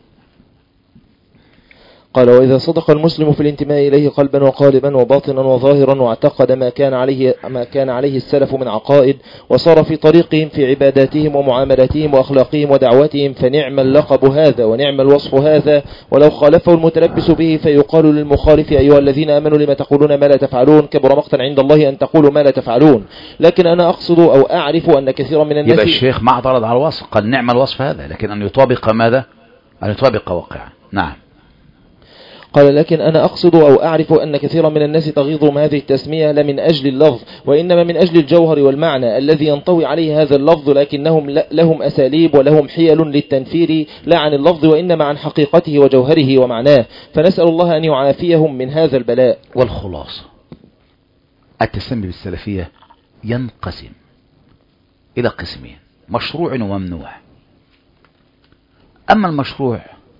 قال وإذا صدق المسلم في الانتماء إليه قلبا وقالبا وباطنا وظاهرا واعتقد ما كان عليه ما كان عليه السلف من عقائد وصار في طريقهم في عباداتهم ومعاملاتهم وأخلاقهم ودعوتهم فنعم اللقب هذا ونعم الوصف هذا ولو خالفه المتلبس به فيقال للمخالف أيها الذين آمنوا لما تقولون ما لا تفعلون كبر مقتا عند الله أن تقولوا ما لا تفعلون لكن أنا أقصد أو أعرف أن كثيرا من الناس يبقى الشيخ ما اعترض على الوصف قال نعم الوصف هذا لكن أن يطابق ماذا أن يطابق واقعه نعم قال لكن أنا أقصد أو أعرف أن كثيرا من الناس تغيظهم هذه التسمية لا من أجل اللفظ وإنما من أجل الجوهر والمعنى الذي ينطوي عليه هذا اللفظ لكنهم ل- لهم أساليب ولهم حيل للتنفير لا عن اللفظ وإنما عن حقيقته وجوهره ومعناه فنسأل الله أن يعافيهم من هذا البلاء والخلاصة التسمي بالسلفية ينقسم إلى قسمين مشروع وممنوع أما المشروع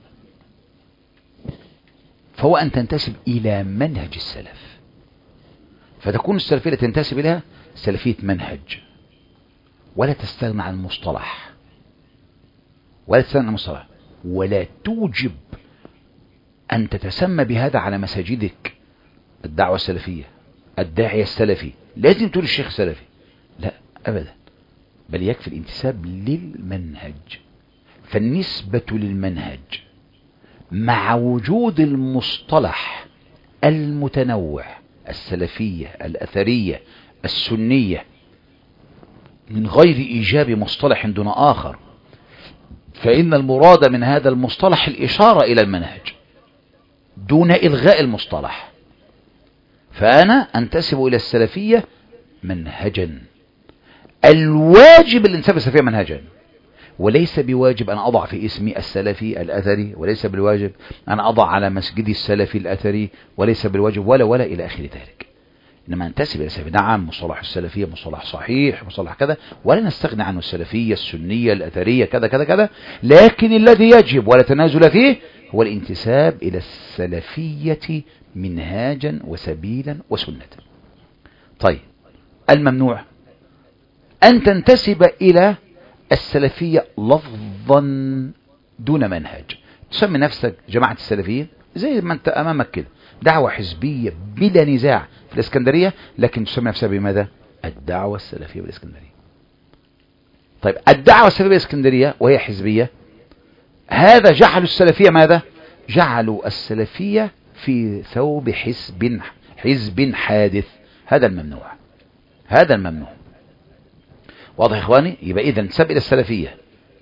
فهو أن تنتسب إلى منهج السلف فتكون السلفية التي تنتسب إليها سلفية منهج ولا تستغنى عن المصطلح ولا تستغنى عن المصطلح ولا توجب أن تتسمى بهذا على مساجدك الدعوة السلفية الداعية السلفي لازم تقول الشيخ سلفي لا أبدا بل يكفي الانتساب للمنهج فالنسبة للمنهج مع وجود المصطلح المتنوع السلفية الأثرية السنية من غير إيجاب مصطلح دون آخر فإن المراد من هذا المصطلح الإشارة إلى المنهج دون إلغاء المصطلح فأنا أنتسب إلى السلفية منهجا الواجب الانتساب السلفية منهجا وليس بواجب أن أضع في اسمي السلفي الأثري وليس بالواجب أن أضع على مسجدي السلفي الأثري وليس بالواجب ولا ولا إلى آخر ذلك إنما أنتسب إلى السلفية نعم مصطلح السلفية مصطلح صحيح مصطلح كذا ولا نستغني عنه السلفية السنية الأثرية كذا كذا كذا لكن الذي يجب ولا تنازل فيه هو الانتساب إلى السلفية منهاجا وسبيلا وسنة طيب الممنوع أن تنتسب إلى السلفية لفظا دون منهج تسمي نفسك جماعة السلفية زي ما أنت أمامك كده دعوة حزبية بلا نزاع في الإسكندرية لكن تسمي نفسها بماذا الدعوة السلفية بالإسكندرية طيب الدعوة السلفية بالإسكندرية وهي حزبية هذا جعلوا السلفية ماذا جعلوا السلفية في ثوب حزب حزب حادث هذا الممنوع هذا الممنوع واضح يا اخواني يبقى اذا انتساب الى السلفيه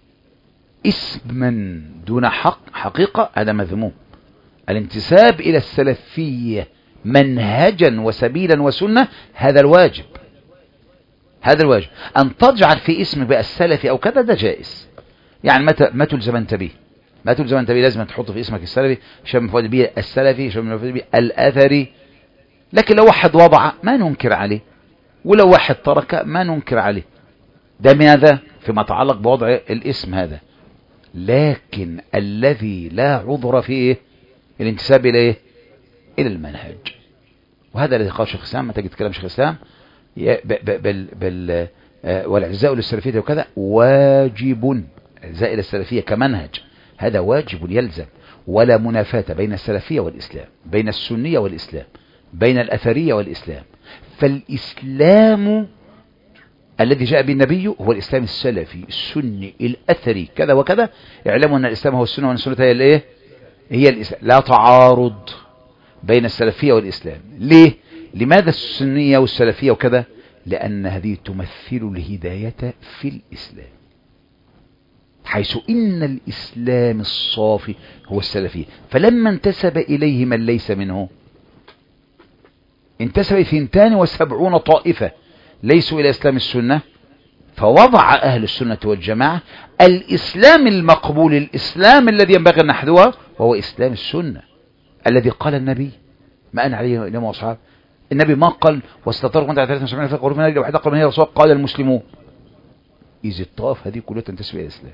اسما دون حق حقيقه هذا مذموم الانتساب الى السلفيه منهجا وسبيلا وسنه هذا الواجب هذا الواجب ان تجعل في اسمك بقى السلفي او كذا ده جائز يعني متى ما تلزم انت به ما تلزم انت به لازم تحط في اسمك السلفي هشام مفاد به السلفي هشام مفاد به الاثري لكن لو واحد وضع ما ننكر عليه ولو واحد ترك ما ننكر عليه ده ماذا فيما يتعلق بوضع الاسم هذا لكن الذي لا عذر فيه الانتساب الى ايه الى المنهج وهذا الذي قال شيخ الاسلام ما تجد كلام شيخ الاسلام ي- ب- ب- بل بل آه، والاعزاء للسلفيه وكذا واجب الاعزاء الى السلفيه كمنهج هذا واجب يلزم ولا منافاة بين السلفية والإسلام بين السنية والإسلام بين الأثرية والإسلام فالإسلام الذي جاء به النبي هو الإسلام السلفي السني الأثري كذا وكذا اعلموا أن الإسلام هو السنة وأن السنة هي الإيه هي الإسلام لا تعارض بين السلفية والإسلام ليه لماذا السنية والسلفية وكذا لأن هذه تمثل الهداية في الإسلام حيث إن الإسلام الصافي هو السلفية فلما انتسب إليه من ليس منه انتسب ثنتان وسبعون طائفة ليسوا إلى إسلام السنة فوضع أهل السنة والجماعة الإسلام المقبول الإسلام الذي ينبغي أن نحذوه وهو إسلام السنة الذي قال النبي ما أنا عليه الإمام وأصحابه النبي ما قال واستطرق كنت على 73 فرقة قالوا من أجل واحدة قال من هي رسول الله؟ قال المسلمون إذ الطائف هذه كلها تنتسب إلى الإسلام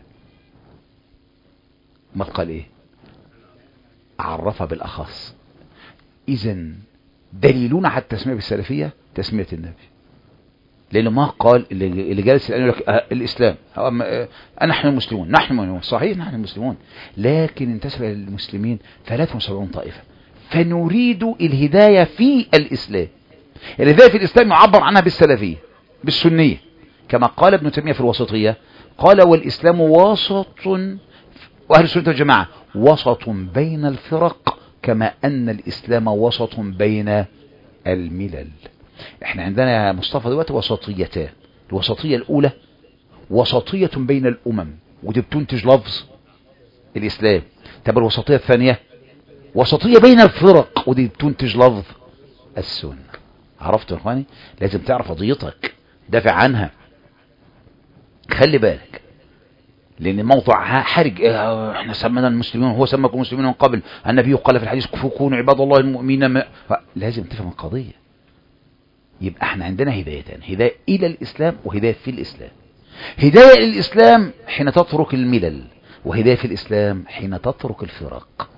ما قال إيه عرفها بالأخص إذا دليلنا على التسمية بالسلفية تسمية النبي لأنه ما قال اللي اللي جالس الآن يقول لك آه، الإسلام هو أما، آه، نحن المسلمون نحن المسلمون صحيح نحن المسلمون لكن انتسب إلى المسلمين 73 طائفة فنريد الهداية في الإسلام الهداية في الإسلام يعبر عنها بالسلفية بالسنية كما قال ابن تيمية في الوسطية قال والإسلام وسط وأهل السنة والجماعة وسط بين الفرق كما أن الإسلام وسط بين الملل احنا عندنا يا مصطفى دلوقتي وسطيتان الوسطية الأولى وسطية بين الأمم ودي بتنتج لفظ الإسلام طب الوسطية الثانية وسطية بين الفرق ودي بتنتج لفظ السنة عرفت يا اخواني لازم تعرف قضيتك دافع عنها خلي بالك لان الموضوع ها- حرج إيه، احنا سمينا المسلمين هو سماكم مسلمين من قبل النبي قال في الحديث كونوا عباد الله المؤمنين ما- ف- لازم تفهم القضيه يبقى احنا عندنا هدايتان هدايه الى الاسلام وهدايه في الاسلام هدايه الى الاسلام حين تترك الملل وهدايه في الاسلام حين تترك الفرق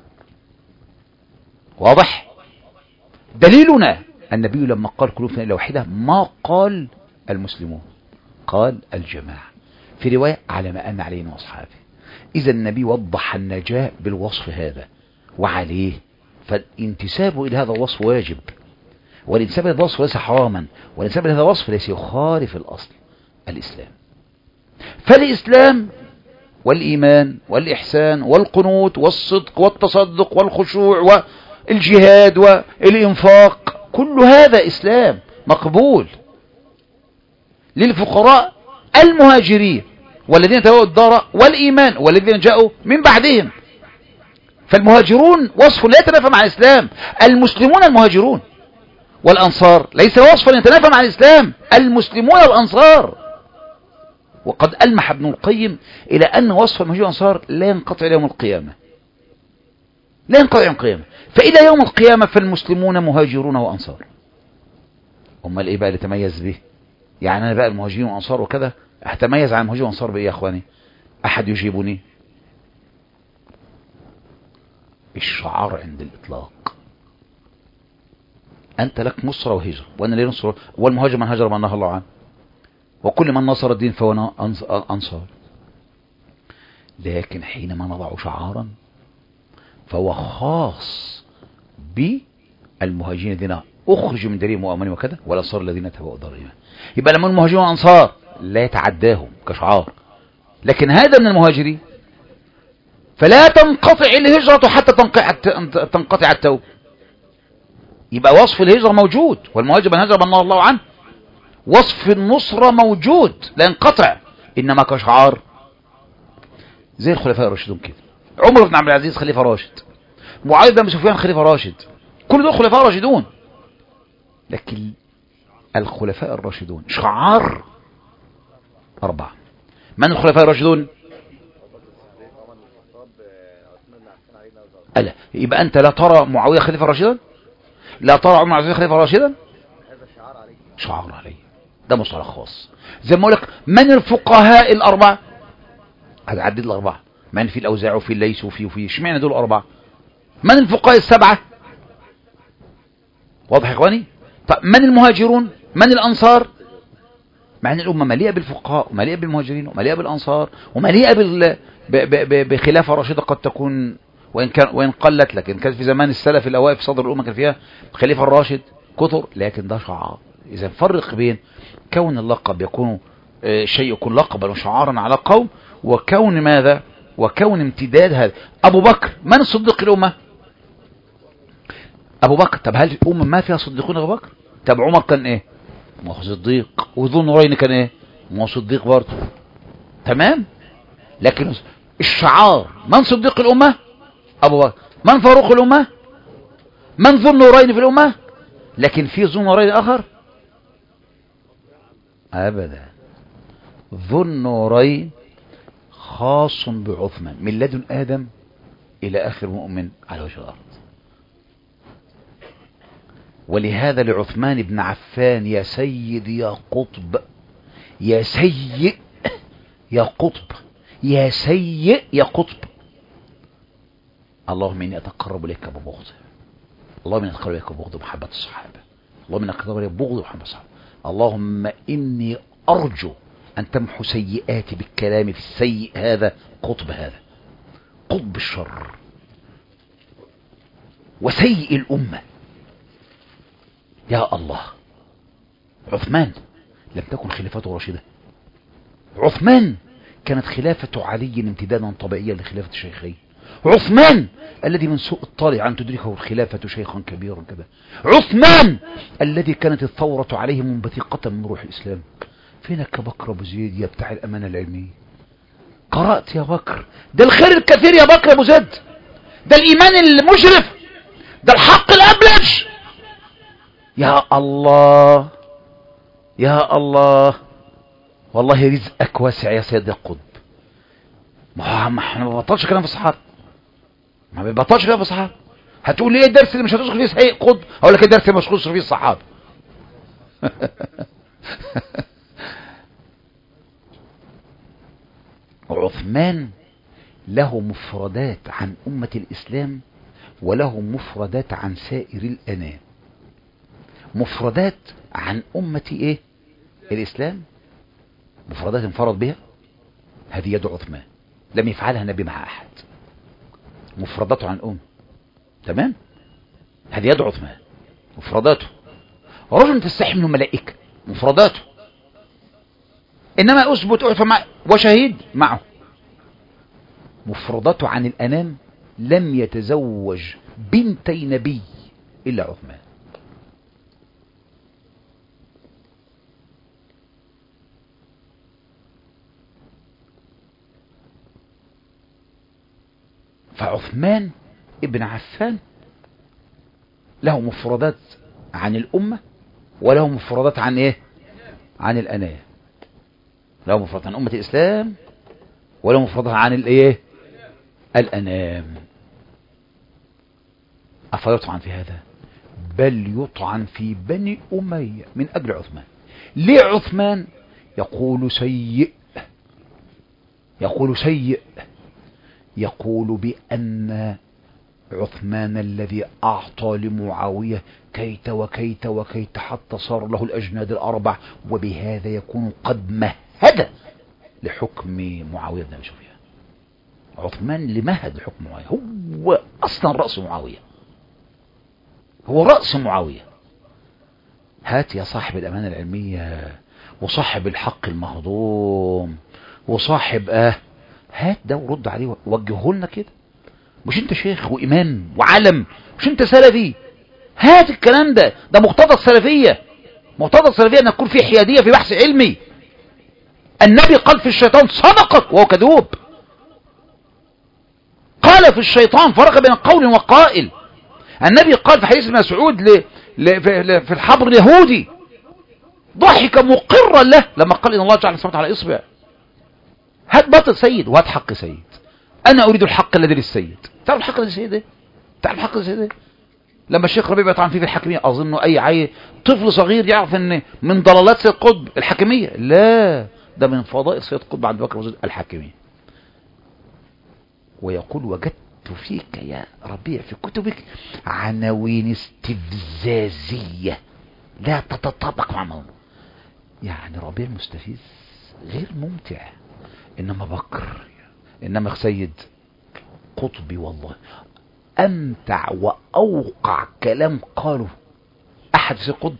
واضح دليلنا النبي لما قال قلوبنا الى واحده ما قال المسلمون قال الجماعه في روايه على ما ان عليه واصحابه اذا النبي وضح النجاه بالوصف هذا وعليه فالانتساب الى هذا الوصف واجب والانساب الى هذا الوصف ليس حراما والانساب الى هذا الوصف ليس يخالف الاصل الاسلام فالاسلام والايمان والاحسان والقنوت والصدق والتصدق والخشوع والجهاد والانفاق كل هذا اسلام مقبول للفقراء المهاجرين والذين تبعوا الدار والايمان والذين جاءوا من بعدهم فالمهاجرون وصف لا يتنافى مع الاسلام المسلمون المهاجرون والأنصار ليس وصفا يتنافى مع الإسلام المسلمون الأنصار وقد ألمح ابن القيم إلى أن وصف المهاجرين والأنصار لا ينقطع إلى يوم القيامة لا ينقطع يوم القيامة فإلى يوم القيامة فالمسلمون مهاجرون وأنصار أمال إيه بقى اللي تميز به يعني أنا بقى المهاجرين والأنصار وكذا أتميز عن المهاجرين والأنصار بإيه يا أخواني أحد يجيبني الشعار عند الإطلاق أنت لك نصرة وهجرة وأنا لي نصرة والمهاجر من هجر من نهى الله عنه وكل من نصر الدين فهو أنص- أنصار لكن حينما نضع شعارا فهو خاص بالمهاجرين الذين أخرجوا من ديرهم وأمانهم وكذا والأنصار الذين تبعوا دارهم يبقى لما المهاجرون والأنصار لا يتعداهم كشعار لكن هذا من المهاجرين فلا تنقطع الهجرة حتى تنقطع تنقطع التوبة يبقى وصف الهجرة موجود والمهاجر من هجر من نهى الله عنه وصف النصرة موجود لا ينقطع إنما كشعار زي الخلفاء الراشدون كده عمر بن عبد العزيز خليفة راشد معاوية بن أبي سفيان خليفة راشد كل دول خلفاء راشدون لكن الخلفاء الراشدون شعار أربعة من الخلفاء الراشدون ألا يبقى أنت لا ترى معاوية خليفة راشدا لا ترى عمر عزيز خليفة راشدا شعار عليه ده مصطلح خاص زي ما اقول لك من الفقهاء الأربعة هتعدد الأربعة من في الأوزاع وفي الليث وفي وفي اشمعنى دول أربعة من الفقهاء السبعة واضح يا اخواني طب من المهاجرون من الانصار مع ان الامه مليئه بالفقهاء ومليئه بالمهاجرين ومليئه بالانصار ومليئه بال... ب... ب... ب... بخلافه راشده قد تكون وان كان وان قلت لكن كان في زمان السلف الاوائل في صدر الامه كان فيها خليفه الراشد كثر لكن ده شعار اذا فرق بين كون اللقب يكون آه، شيء يكون لقبا وشعارا على قوم وكون ماذا وكون امتداد هذا ابو بكر من صديق الامه ابو بكر طب هل الامه ما فيها صديقون ابو بكر طب عمر كان ايه ما هو صديق وذو النورين كان ايه ما هو صديق برضه تمام لكن الشعار من صديق الامه ابو بكر من فاروق الامه من ذو النورين في الامه لكن في ذو نورين اخر ابدا ذو النورين خاص بعثمان من لدن ادم الى اخر مؤمن على وجه الارض ولهذا لعثمان بن عفان يا سيد يا قطب يا سيء يا قطب يا سيء يا قطب اللهم اني اتقرب اليك ببغض اللهم اني اتقرب اليك ببغض محبه الصحابه اللهم اني اتقرب اليك ببغض محبه الصحابه اللهم اني ارجو ان تمحو سيئاتي بالكلام في السيء هذا قطب هذا قطب الشر وسيء الامه يا الله عثمان لم تكن خلافته راشدة عثمان كانت خلافة علي امتدادا طبيعيا لخلافة الشيخين عثمان الذي من سوء الطالع أن تدركه الخلافة شيخا كبيرا كذا عثمان الذي كانت الثورة عليه منبثقة من روح الإسلام فينك بكر أبو زيد يا بتاع الأمانة العلمية قرأت يا بكر ده الخير الكثير يا بكر أبو زيد ده الإيمان المشرف ده الحق الأبلج يا الله يا الله والله رزقك واسع يا سيد القطب ما هو ما احنا ما بنبطلش كلام في الصحابه ما بنبطلش كلام في الصحابه هتقول لي ايه الدرس اللي مش هتشغل فيه صحيح قطب اقول لك الدرس اللي مش هتشغل فيه الصحابه عثمان له مفردات عن أمة الإسلام وله مفردات عن سائر الأنام مفردات عن أمة إيه الإسلام مفردات انفرد بها هذه يد عثمان لم يفعلها النبي مع أحد مفرداته عن أم تمام هذه يد عثمان مفرداته رجل تستحي منه ملائكة مفرداته إنما أثبت أعفى مع وشهيد معه مفرداته عن الأنام لم يتزوج بنتي نبي إلا عثمان فعثمان ابن عفان له مفردات عن الأمة وله مفردات عن إيه عن الأناة له مفردات عن أمة الإسلام وله مفردات عن الإيه الأنام أفيطعن في هذا بل يطعن في بني أمية من أجل عثمان ليه عثمان يقول سيء يقول سيء يقول بأن عثمان الذي أعطى لمعاوية كيت وكيت وكيت حتى صار له الأجناد الأربع وبهذا يكون قد مهد لحكم معاوية بن أبي سفيان عثمان لمهد لحكم معاوية هو أصلا رأس معاوية هو رأس معاوية هات يا صاحب الأمانة العلمية وصاحب الحق المهضوم وصاحب اه هات ده ورد عليه وجهه لنا كده مش انت شيخ وإمام وعلم مش انت سلفي هات الكلام ده ده مقتضى السلفية مقتضى السلفية ان تكون في حيادية في بحث علمي النبي قال في الشيطان صدقك وهو كذوب قال في الشيطان فرق بين قول وقائل النبي قال في حديث ابن مسعود ل... ل... في... في الحبر اليهودي ضحك مقرا له لما قال ان الله جعل الصمت على اصبع هات باطل سيد وهات حق سيد انا اريد الحق الذي للسيد تعرف الحق الذي للسيد ايه تعرف الحق الذي للسيد ايه لما الشيخ ربيع يطعن فيه في الحاكمية اظن اي عيل طفل صغير يعرف ان من ضلالات سيد قطب الحاكمية لا ده من فضائل سيد قطب عبد بكر وزيد الحاكمية ويقول وجدت رأيت فيك يا ربيع في كتبك عناوين استفزازية لا تتطابق مع موضوع يعني ربيع مستفز غير ممتع إنما بكر إنما سيد قطبي والله أمتع وأوقع كلام قاله أحد في القطب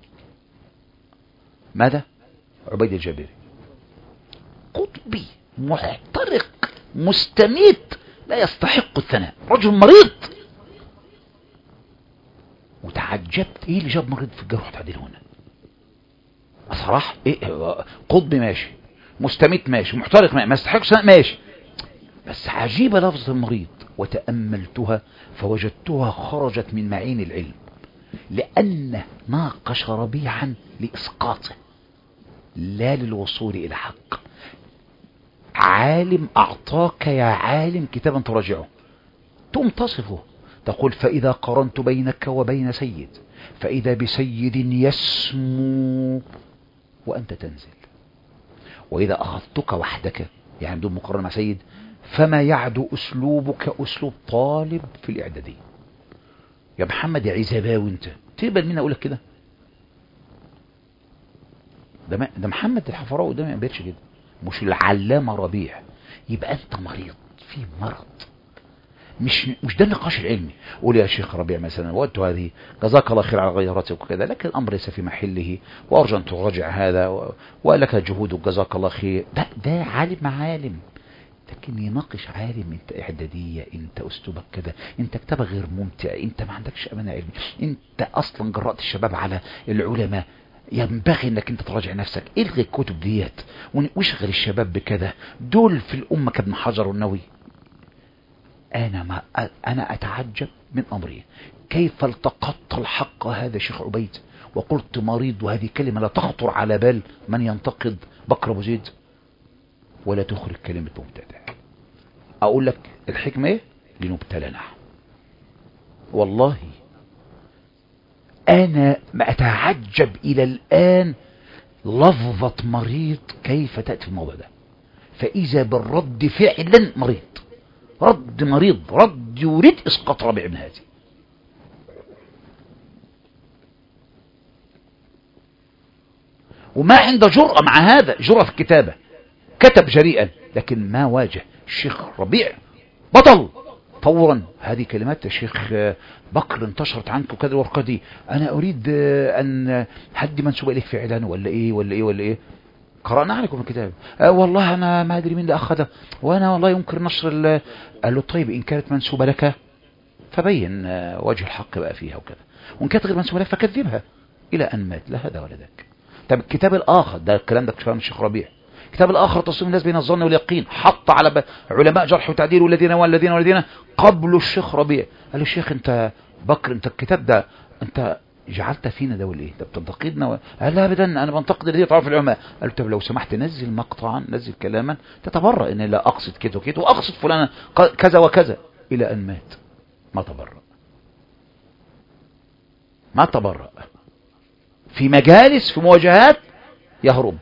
ماذا؟ عبيد الجابري قطبي محترق مستميت لا يستحق الثناء رجل مريض وتعجبت ايه اللي جاب مريض في الجرح والتعديل هنا صراحة ايه قطبي ماشي مستميت ماشي محترق ماشي ما يستحقش ثناء ماشي بس عجيبة لفظة المريض وتأملتها فوجدتها خرجت من معين العلم لأنه ناقش ربيعا لإسقاطه لا للوصول إلى حق عالم أعطاك يا عالم كتابا تراجعه تقوم تصفه تقول فإذا قرنت بينك وبين سيد فإذا بسيد يسمو وأنت تنزل وإذا أخذتك وحدك يعني بدون مقارنة مع سيد فما يعدو أسلوبك أسلوب طالب في الإعدادية يا محمد يا عزباوي أنت تقبل مين أقولك كده ده, ما ده محمد الحفراوي قدامي ما بيتش كده مش العلامة ربيع يبقى أنت مريض في مرض مش مش ده النقاش العلمي قول يا شيخ ربيع مثلا وقت هذه جزاك الله خير على غيرتك وكذا لكن الامر ليس في محله وارجو ان تراجع هذا و... ولك جهودك جزاك الله خير ده ده عالم عالم لكن يناقش عالم انت اعداديه انت اسلوبك كده انت كتابك غير ممتع انت ما عندكش امانه علمي انت اصلا جرأت الشباب على العلماء ينبغي انك انت تراجع نفسك الغي الكتب ديت واشغل الشباب بكذا دول في الامه كابن حجر والنووي انا ما انا اتعجب من امري كيف التقطت الحق هذا شيخ عبيد وقلت مريض وهذه كلمه لا تخطر على بال من ينتقد بكر ابو زيد ولا تخرج كلمه مبتدع اقول لك الحكمه ايه لنبتلى نحن والله انا ما اتعجب الى الان لفظة مريض كيف تأتي في الموضوع ده فإذا بالرد فعلا مريض رد مريض رد يريد إسقاط ربيع بن هادي وما عنده جرأة مع هذا جرأة في الكتابة كتب جريئا لكن ما واجه الشيخ ربيع بطل فورا هذه كلمات الشيخ بكر انتشرت عنك وكذا الورقه دي انا اريد ان حد منسوب اليك فعلا ولا ايه ولا ايه ولا ايه قرانا عليكم الكتاب آه والله انا ما ادري مين اللي اخذه وانا والله ينكر نشر قال له طيب ان كانت منسوبه لك فبين وجه الحق بقى فيها وكذا وان كانت غير منسوبه لك فكذبها الى ان مات لا هذا ولا ذاك طب الكتاب الاخر ده الكلام ده كلام الشيخ ربيع الكتاب الآخر تصميم الناس بين الظن واليقين حط على علماء جرح وتعديل والذين والذين والذين قبل الشيخ ربيع قال له الشيخ انت بكر انت الكتاب ده انت جعلت فينا ده ولا ايه ده بتنتقدنا و... قال لا ابدا انا بنتقد الذي تعرف العلماء قال له طب لو سمحت نزل مقطعا نزل كلاما تتبرأ ان لا اقصد كده وكده واقصد فلانا كذا وكذا الى ان مات ما تبرأ ما تبرأ في مجالس في مواجهات يهرب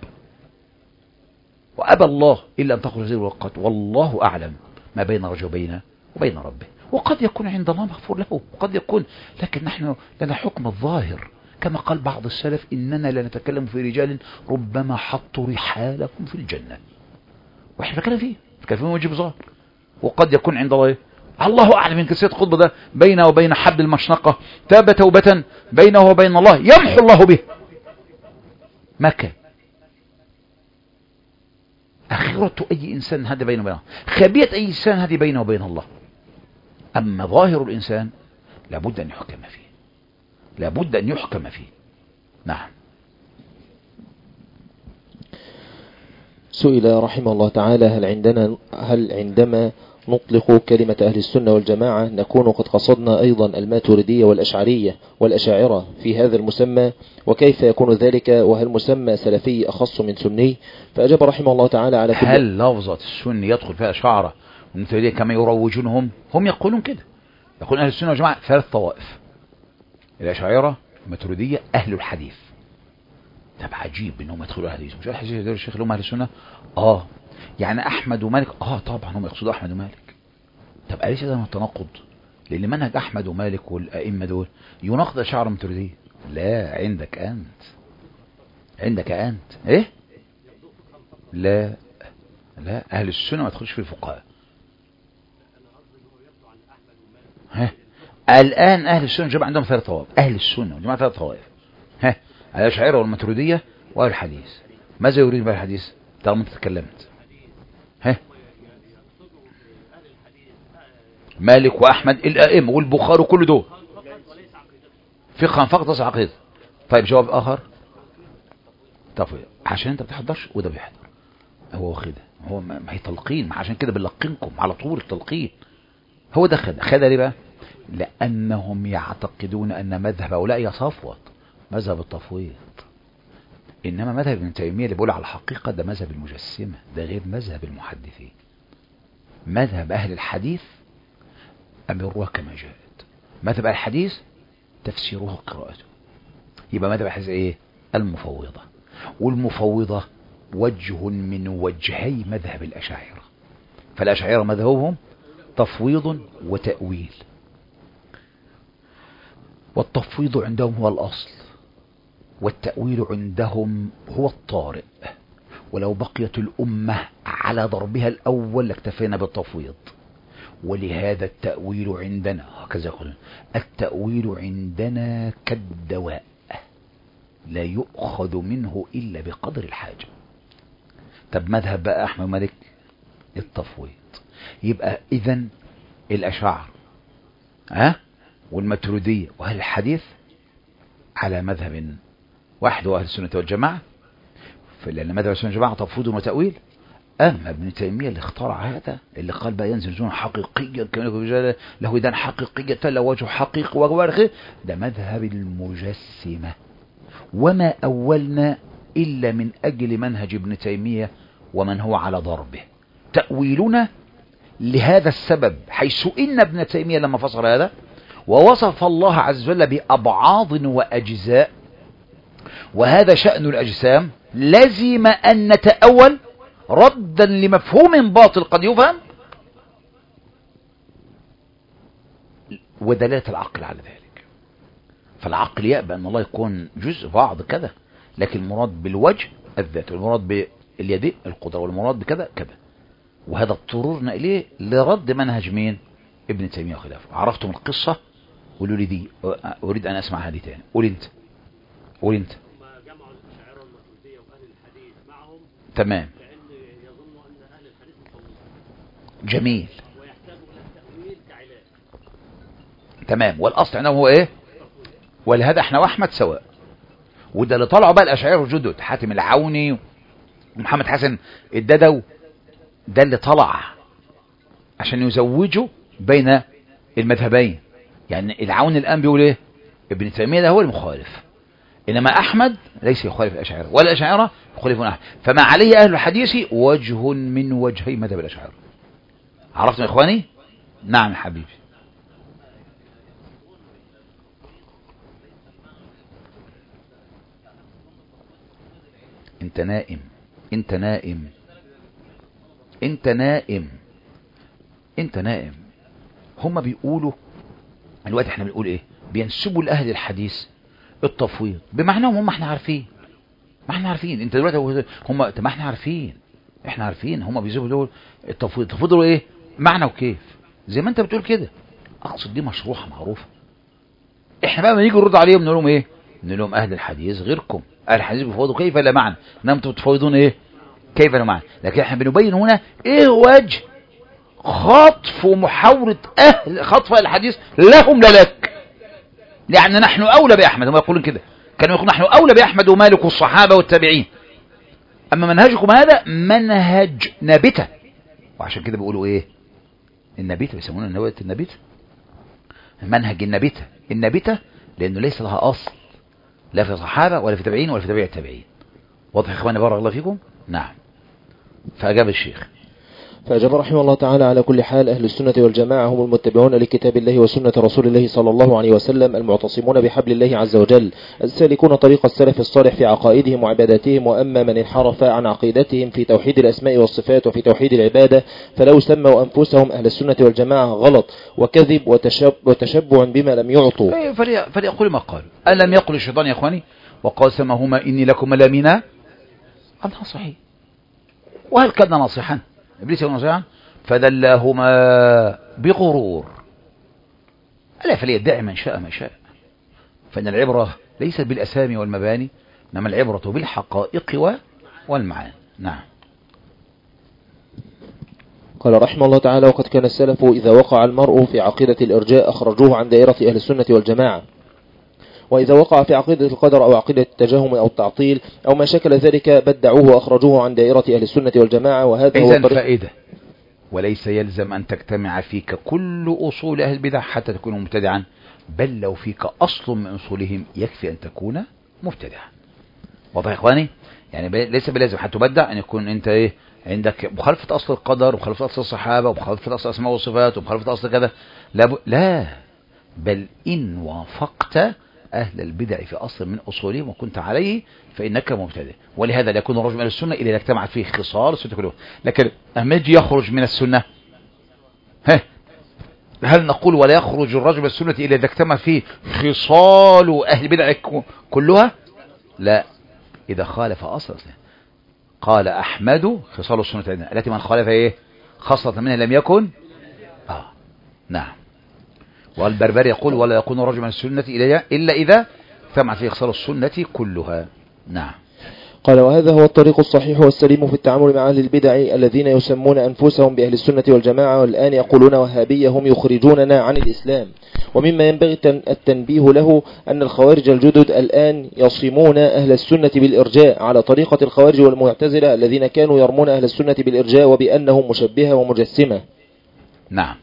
وأبى الله إلا أن تخرج هذه الوقت والله أعلم ما بين رجل وبين وبين ربه وقد يكون عند الله مغفور له وقد يكون لكن نحن لنا حكم الظاهر كما قال بعض السلف إننا لا نتكلم في رجال ربما حطوا رحالكم في الجنة واحنا بنتكلم فيه بنتكلم فيه وجه ظاهر وقد يكون عند الله الله أعلم إن كسية خطبة ده بينه وبين حبل المشنقة تاب توبة بينه وبين الله يمحو الله به ما كان أخرة أي إنسان هذا بينه وبين الله خبيئة أي إنسان هذه بينه وبين الله أما ظاهر الإنسان لابد أن يحكم فيه لابد أن يحكم فيه نعم سئل رحمه الله تعالى هل عندنا هل عندما نطلق كلمة أهل السنة والجماعة نكون قد قصدنا أيضا الماتريدية والأشعرية والأشاعرة في هذا المسمى وكيف يكون ذلك وهل مسمى سلفي أخص من سني فأجاب رحمه الله تعالى على كل هل لفظة السني يدخل فيها أشاعرة والماتريدية كما يروجونهم هم يقولون كده يقول أهل السنة والجماعة ثلاث طوائف الأشاعرة الماتريدية أهل الحديث طب عجيب انهم يدخلوا اهل الحديث مش اهل الحديث دول الشيخ اللي هم اهل السنه اه يعني احمد ومالك اه طبعا هم يقصدوا احمد ومالك طب أليس ده من التناقض لأن منهج أحمد ومالك والأئمة دول يناقض الشعر المتردية لا عندك أنت عندك أنت إيه لا لا أهل السنة ما تخش في الفقهاء ها الآن أهل السنة جمع عندهم ثلاث طوائف أهل السنة جمع ثلاث طوائف ها الأشاعرة والماتريدية وأهل الحديث ماذا يريد بأهل الحديث طالما أنت تكلمت ها مالك وأحمد الأئمة والبخاري وكل دول فقها فقط تصل عقيدة طيب جواب آخر طب عشان أنت بتحضرش وده بيحضر هو واخدها هو ما ما هي تلقين ما عشان كده بنلقنكم على طول التلقين هو ده خد خدها ليه بقى لأنهم يعتقدون أن مذهب هؤلاء يصفوت مذهب التفويض إنما مذهب ابن تيمية اللي بيقول على الحقيقة ده مذهب المجسمة ده غير مذهب المحدثين مذهب أهل الحديث أمروها كما جاءت مذهب أهل الحديث تفسيرها قراءته يبقى مذهب الحديث إيه المفوضة والمفوضة وجه من وجهي مذهب الأشاعرة فالأشاعرة مذهبهم تفويض وتأويل والتفويض عندهم هو الأصل والتأويل عندهم هو الطارئ ولو بقيت الأمة على ضربها الأول لاكتفينا بالتفويض ولهذا التأويل عندنا هكذا يقولون التأويل عندنا كالدواء لا يؤخذ منه إلا بقدر الحاجة طب مذهب بقى أحمد مالك التفويض يبقى إذا الأشاعر ها والماتريدية وأهل الحديث على مذهب واحد وأهل السنة والجماعة لأن مذهب السنة والجماعة تفويض وتأويل أما ابن تيمية اللي اخترع هذا اللي قال بقى ينزل نزولا حقيقيا كما يقول له إذا حقيقية له وجه حقيقي وغيره ده مذهب المجسمة وما أولنا إلا من أجل منهج ابن تيمية ومن هو على ضربه تأويلنا لهذا السبب حيث إن ابن تيمية لما فصل هذا ووصف الله عز وجل بأبعاض وأجزاء وهذا شأن الأجسام لزم أن نتأول ردا لمفهوم باطل قد يفهم ودلالة العقل على ذلك فالعقل يأبى أن الله يكون جزء بعض كذا لكن المراد بالوجه الذات والمراد باليدين القدرة والمراد بكذا كذا وهذا اضطررنا إليه لرد منهج مين ابن تيمية وخلافه عرفتم القصة قولوا لي دي أريد أن أسمع هذه تاني قول أنت قول أنت هم جمعوا الأشاعرة والماتريدية وأهل الحديث معهم تمام لأن يظنوا أن أهل الحديث مفوضون جميل ويحتاجوا إلى التأويل كعلاج تمام والأصل عندهم هو إيه ولهذا احنا وأحمد سواء وده اللي طلعوا بقى الأشاعرة الجدد حاتم العوني ومحمد حسن الددو ده اللي طلع عشان يزوجوا بين المذهبين يعني العون الآن بيقول ايه ابن تيمية ده هو المخالف إنما أحمد ليس يخالف الأشاعرة ولا الأشاعرة يخالفون أحمد فما عليه أهل الحديث وجه من وجهي مذهب الأشاعرة عرفتم يا إخواني نعم يا حبيبي انت نائم انت نائم انت نائم انت نائم هم بيقولوا الوقت احنا بنقول ايه بينسبوا لاهل الحديث التفويض بمعناهم هم احنا عارفين ما احنا عارفين انت دلوقتي هم ما احنا عارفين احنا عارفين هم بيزيدوا دول التفويض التفويض هو ايه معنى وكيف زي ما انت بتقول كده اقصد دي مشروحه معروفه احنا بقى ما نيجي نرد عليهم نقول لهم ايه نقول لهم اهل الحديث غيركم اهل الحديث بيفوضوا كيف لا معنى انما انتم بتفوضون ايه كيف لا معنى لكن احنا بنبين هنا ايه وجه خطف ومحاولة أهل خطف الحديث لهم لا لك يعني نحن أولى بأحمد هم يقولون كده كانوا يقولون نحن أولى بأحمد ومالك والصحابة والتابعين أما منهجكم هذا منهج نابتة وعشان كده بيقولوا إيه النبيتة بيسمونها النواه النبيتة منهج النبيتة النبيتة لأنه ليس لها أصل لا في صحابة ولا في تابعين ولا في تابع التابعين واضح يا إخواني بارك الله فيكم نعم فأجاب الشيخ فأجاب رحمه الله تعالى على كل حال أهل السنة والجماعة هم المتبعون لكتاب الله وسنة رسول الله صلى الله عليه وسلم المعتصمون بحبل الله عز وجل السالكون طريق السلف الصالح في عقائدهم وعباداتهم وأما من انحرف عن عقيدتهم في توحيد الأسماء والصفات وفي توحيد العبادة فلو سموا أنفسهم أهل السنة والجماعة غلط وكذب وتشب وتشبع بما لم يعطوا إيه، فلي- فليقول ما قال ألم يقل الشيطان يا إخواني وقاسمهما إني لكم لمنا الله صحيح وهل كان ناصحا إبليس كان ناصحا فدلاهما بغرور ألا فليدعي من شاء ما شاء فإن العبرة ليست بالأسامي والمباني إنما العبرة بالحقائق و- والمعاني نعم قال رحمه الله تعالى وقد كان السلف إذا وقع المرء في عقيدة الإرجاء أخرجوه عن دائرة أهل السنة والجماعة وإذا وقع في عقيدة القدر أو عقيدة التجهم أو التعطيل أو ما شكل ذلك بدعوه وأخرجوه عن دائرة أهل السنة والجماعة وهذا هو إذا الطريق فائدة وليس يلزم أن تجتمع فيك كل أصول أهل البدع حتى تكون مبتدعا بل لو فيك أصل من أصولهم يكفي أن تكون مبتدعا واضح يا إخواني يعني ب- ليس بلازم حتى تبدع أن يكون أنت إيه عندك مخالفة أصل القدر ومخالفة أصل الصحابة ومخالفة أصل الأسماء والصفات ومخالفة أصل كذا لا, ب... لا بل إن وافقت أهل البدع في أصل من أصولهم وكنت عليه فإنك مبتدع ولهذا لا يكون الرجل من السنة إلا إذا اجتمعت فيه خصال السنة كلها لكن أما يجي يخرج من السنة ها هل نقول ولا يخرج الرجل من السنة إلا إذا اجتمع فيه خصال أهل البدع ك- كلها لا إذا خالف أصل أصله. قال أحمد خصال السنة عندنا التي من خالف إيه خاصة منها لم يكن آه نعم والبربري يقول ولا يكون الرجل من السنة إلا إلا إذا اجتمع فيه خصال السنة كلها نعم قال وهذا هو الطريق الصحيح والسليم في التعامل مع أهل البدع الذين يسمون أنفسهم بأهل السنة والجماعة والآن يقولون وهابية هم يخرجوننا عن الإسلام ومما ينبغي التن- التنبيه له أن الخوارج الجدد الآن يصمون أهل السنة بالإرجاء على طريقة الخوارج والمعتزلة الذين كانوا يرمون أهل السنة بالإرجاء وبأنهم مشبهة ومجسمة نعم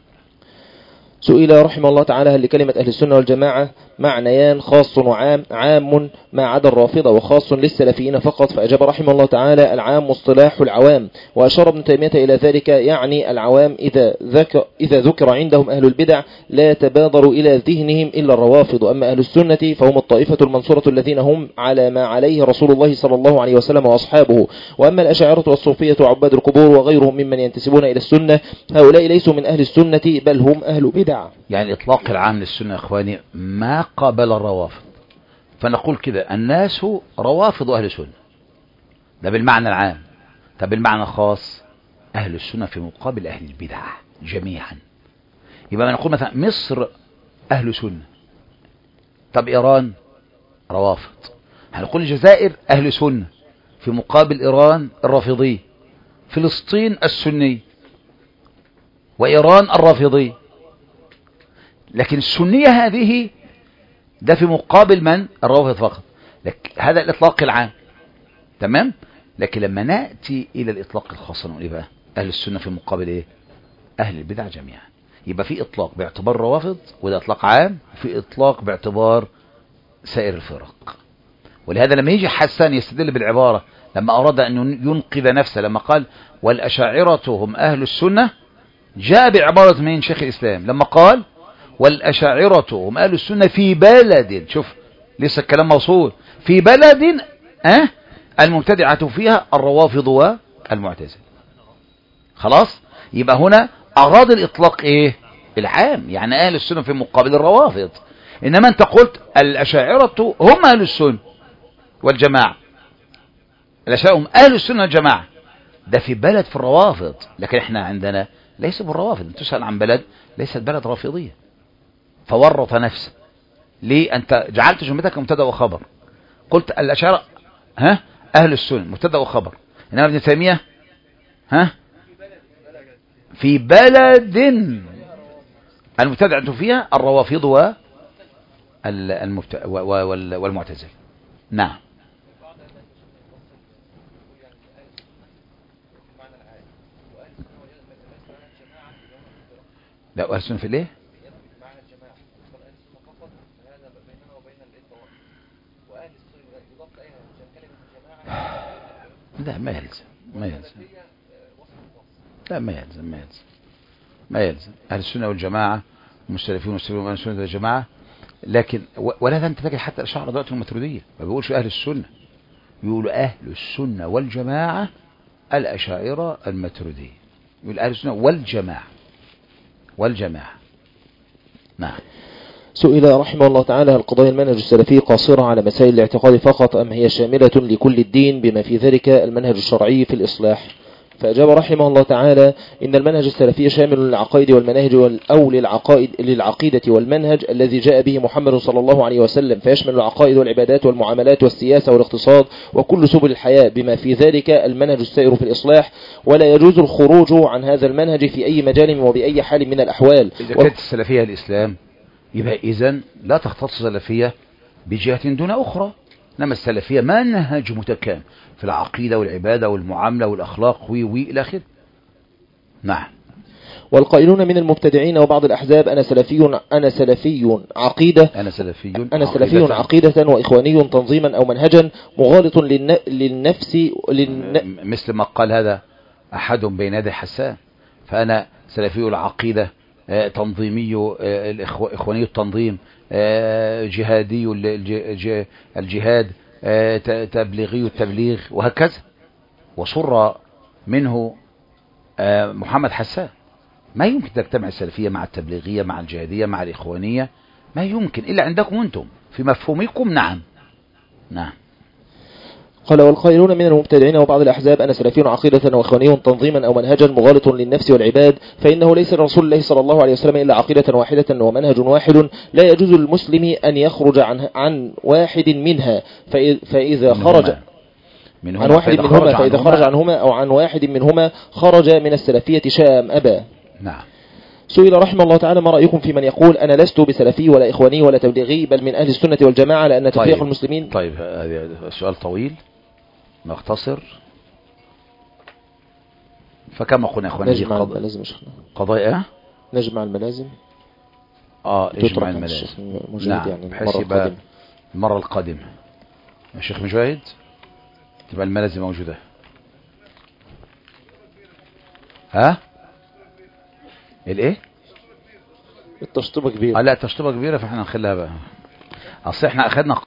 سئل رحمه الله تعالى هل لكلمة أهل السنة والجماعة معنيان خاص وعام عام ما عدا الرافضة وخاص للسلفيين فقط فأجاب رحمه الله تعالى العام مصطلاح العوام وأشار ابن تيمية إلى ذلك يعني العوام إذا ذكر, إذا ذكر عندهم أهل البدع لا يتبادر إلى ذهنهم إلا الروافض أما أهل السنة فهم الطائفة المنصورة الذين هم على ما عليه رسول الله صلى الله عليه وسلم وأصحابه وأما الأشاعرة والصوفية وعباد القبور وغيرهم ممن ينتسبون إلى السنة هؤلاء ليسوا من أهل السنة بل هم أهل بدع يعني إطلاق العام للسنة يا إخواني ما قبل الروافض فنقول كده الناس روافض أهل السنة ده بالمعنى العام طب بالمعنى الخاص أهل السنة في مقابل أهل البدع جميعا يبقى ما نقول مثلا مصر أهل سنة طب إيران روافض هنقول الجزائر أهل سنة في مقابل إيران الرافضي فلسطين السني وإيران الرافضي لكن السنية هذه ده في مقابل من الروافض فقط لك هذا الإطلاق العام تمام لكن لما نأتي إلى الإطلاق الخاص نقول إيه بقى أهل السنة في مقابل إيه أهل البدع جميعا يبقى في إطلاق باعتبار الروافض وده إطلاق عام في إطلاق باعتبار سائر الفرق ولهذا لما يجي حسان يستدل بالعبارة لما أراد أن ينقذ نفسه لما قال والأشاعرة هم أهل السنة جاء بعبارة من شيخ الإسلام لما قال والأشاعرة هم أهل السنة في بلد شوف لسه الكلام موصول في بلد أه المبتدعة فيها الروافض والمعتزلة خلاص يبقى هنا أراد الإطلاق إيه العام يعني أهل السنة في مقابل الروافض إنما أنت قلت الأشاعرة هم أهل السنة والجماعة الأشاعرة هم أهل السنة والجماعة ده في بلد في الروافض لكن احنا عندنا ليس بالروافض تسأل عن بلد ليست بلد رافضية فورط نفسه ليه أنت جعلت جملتك مبتدا وخبر قلت الأشاعرة ها أهل السنة مبتدا وخبر إنما ابن تيمية ها في بلد المبتدعة فيها الروافض و المبت... و... و... والمعتزل نعم لا أهل السنة في الايه لا ما يلزم ما يلزم لا ما يلزم ما يلزم ما يلزم أهل السنة والجماعة المسلفين والمسلمين وأهل السنة والجماعة لكن و- ولا انت تجد حتى الأشاعرة دلوقتي الماتريدية ما بيقولش أهل السنة يقولوا أهل السنة والجماعة الأشاعرة الماتريدية يقول أهل السنة والجماعة والجماعة نعم سئل رحمه الله تعالى هل قضايا المنهج السلفي قاصرة على مسائل الاعتقاد فقط أم هي شاملة لكل الدين بما في ذلك المنهج الشرعي في الإصلاح فأجاب رحمه الله تعالى إن المنهج السلفي شامل للعقائد والمناهج وال- أو للعقائد للعقيدة والمنهج الذي جاء به محمد صلى الله عليه وسلم فيشمل العقائد والعبادات والمعاملات والسياسة والاقتصاد وكل سبل الحياة بما في ذلك المنهج السائر في الإصلاح ولا يجوز الخروج عن هذا المنهج في أي مجال وبأي حال من الأحوال إذا كانت السلفية الإسلام يبقى إذن لا تختص السلفية بجهة دون أخرى إنما السلفية منهج متكامل في العقيدة والعبادة والمعاملة والأخلاق وي وي إلى آخره نعم والقائلون من المبتدعين وبعض الأحزاب أنا سلفي أنا سلفي عقيدة أنا سلفي أنا سلفي عقيدة وإخواني تنظيما أو منهجا مغالط للن... للنفس للن... م- مثل ما قال هذا أحد بين يدي حسان فأنا سلفي العقيدة آه، تنظيمي آه، الإخو- إخواني التنظيم آه، جهادي ال- الج- الج- الجهاد آه، ت- تبليغي التبليغ وهكذا وصر منه آه، محمد حسان ما يمكن تجتمع السلفية مع التبليغية مع الجهادية مع الإخوانية ما يمكن إلا عندكم أنتم في مفهومكم نعم نعم قال والقائلون من المبتدعين وبعض الأحزاب أنا سلفي عقيدة وإخواني تنظيما أو منهجا مغالط للنفس والعباد فإنه ليس لرسول الله صلى الله عليه وسلم إلا عقيدة واحدة ومنهج واحد لا يجوز للمسلم أن يخرج عن عن واحد منها فإذ- فإذا خرج منهما عن واحد فإذا منهما فإذا عنهما- خرج عنهما أو عن واحد منهما خرج من السلفية شاء أم أبى نعم سئل رحمه الله تعالى ما رأيكم في من يقول أنا لست بسلفي ولا إخواني ولا تبليغي بل من أهل السنة والجماعة لأن تفريق طيب. المسلمين طيب هذا سؤال طويل نختصر فكما قلنا يا اخواني دي نجمع قض- الملازم يا شيخنا. قضايا نجمع الملازم اه تترك اجمع عن الملازم الشيخ مجاهد نعم يعني بحيث المرة يبقى القادمة. المرة القادمة يا شيخ مجاهد تبقى الملازم موجودة ها الايه التشطيبة كبيرة اه لا تشطيبة كبيرة فاحنا نخليها بقى اصل احنا اخدنا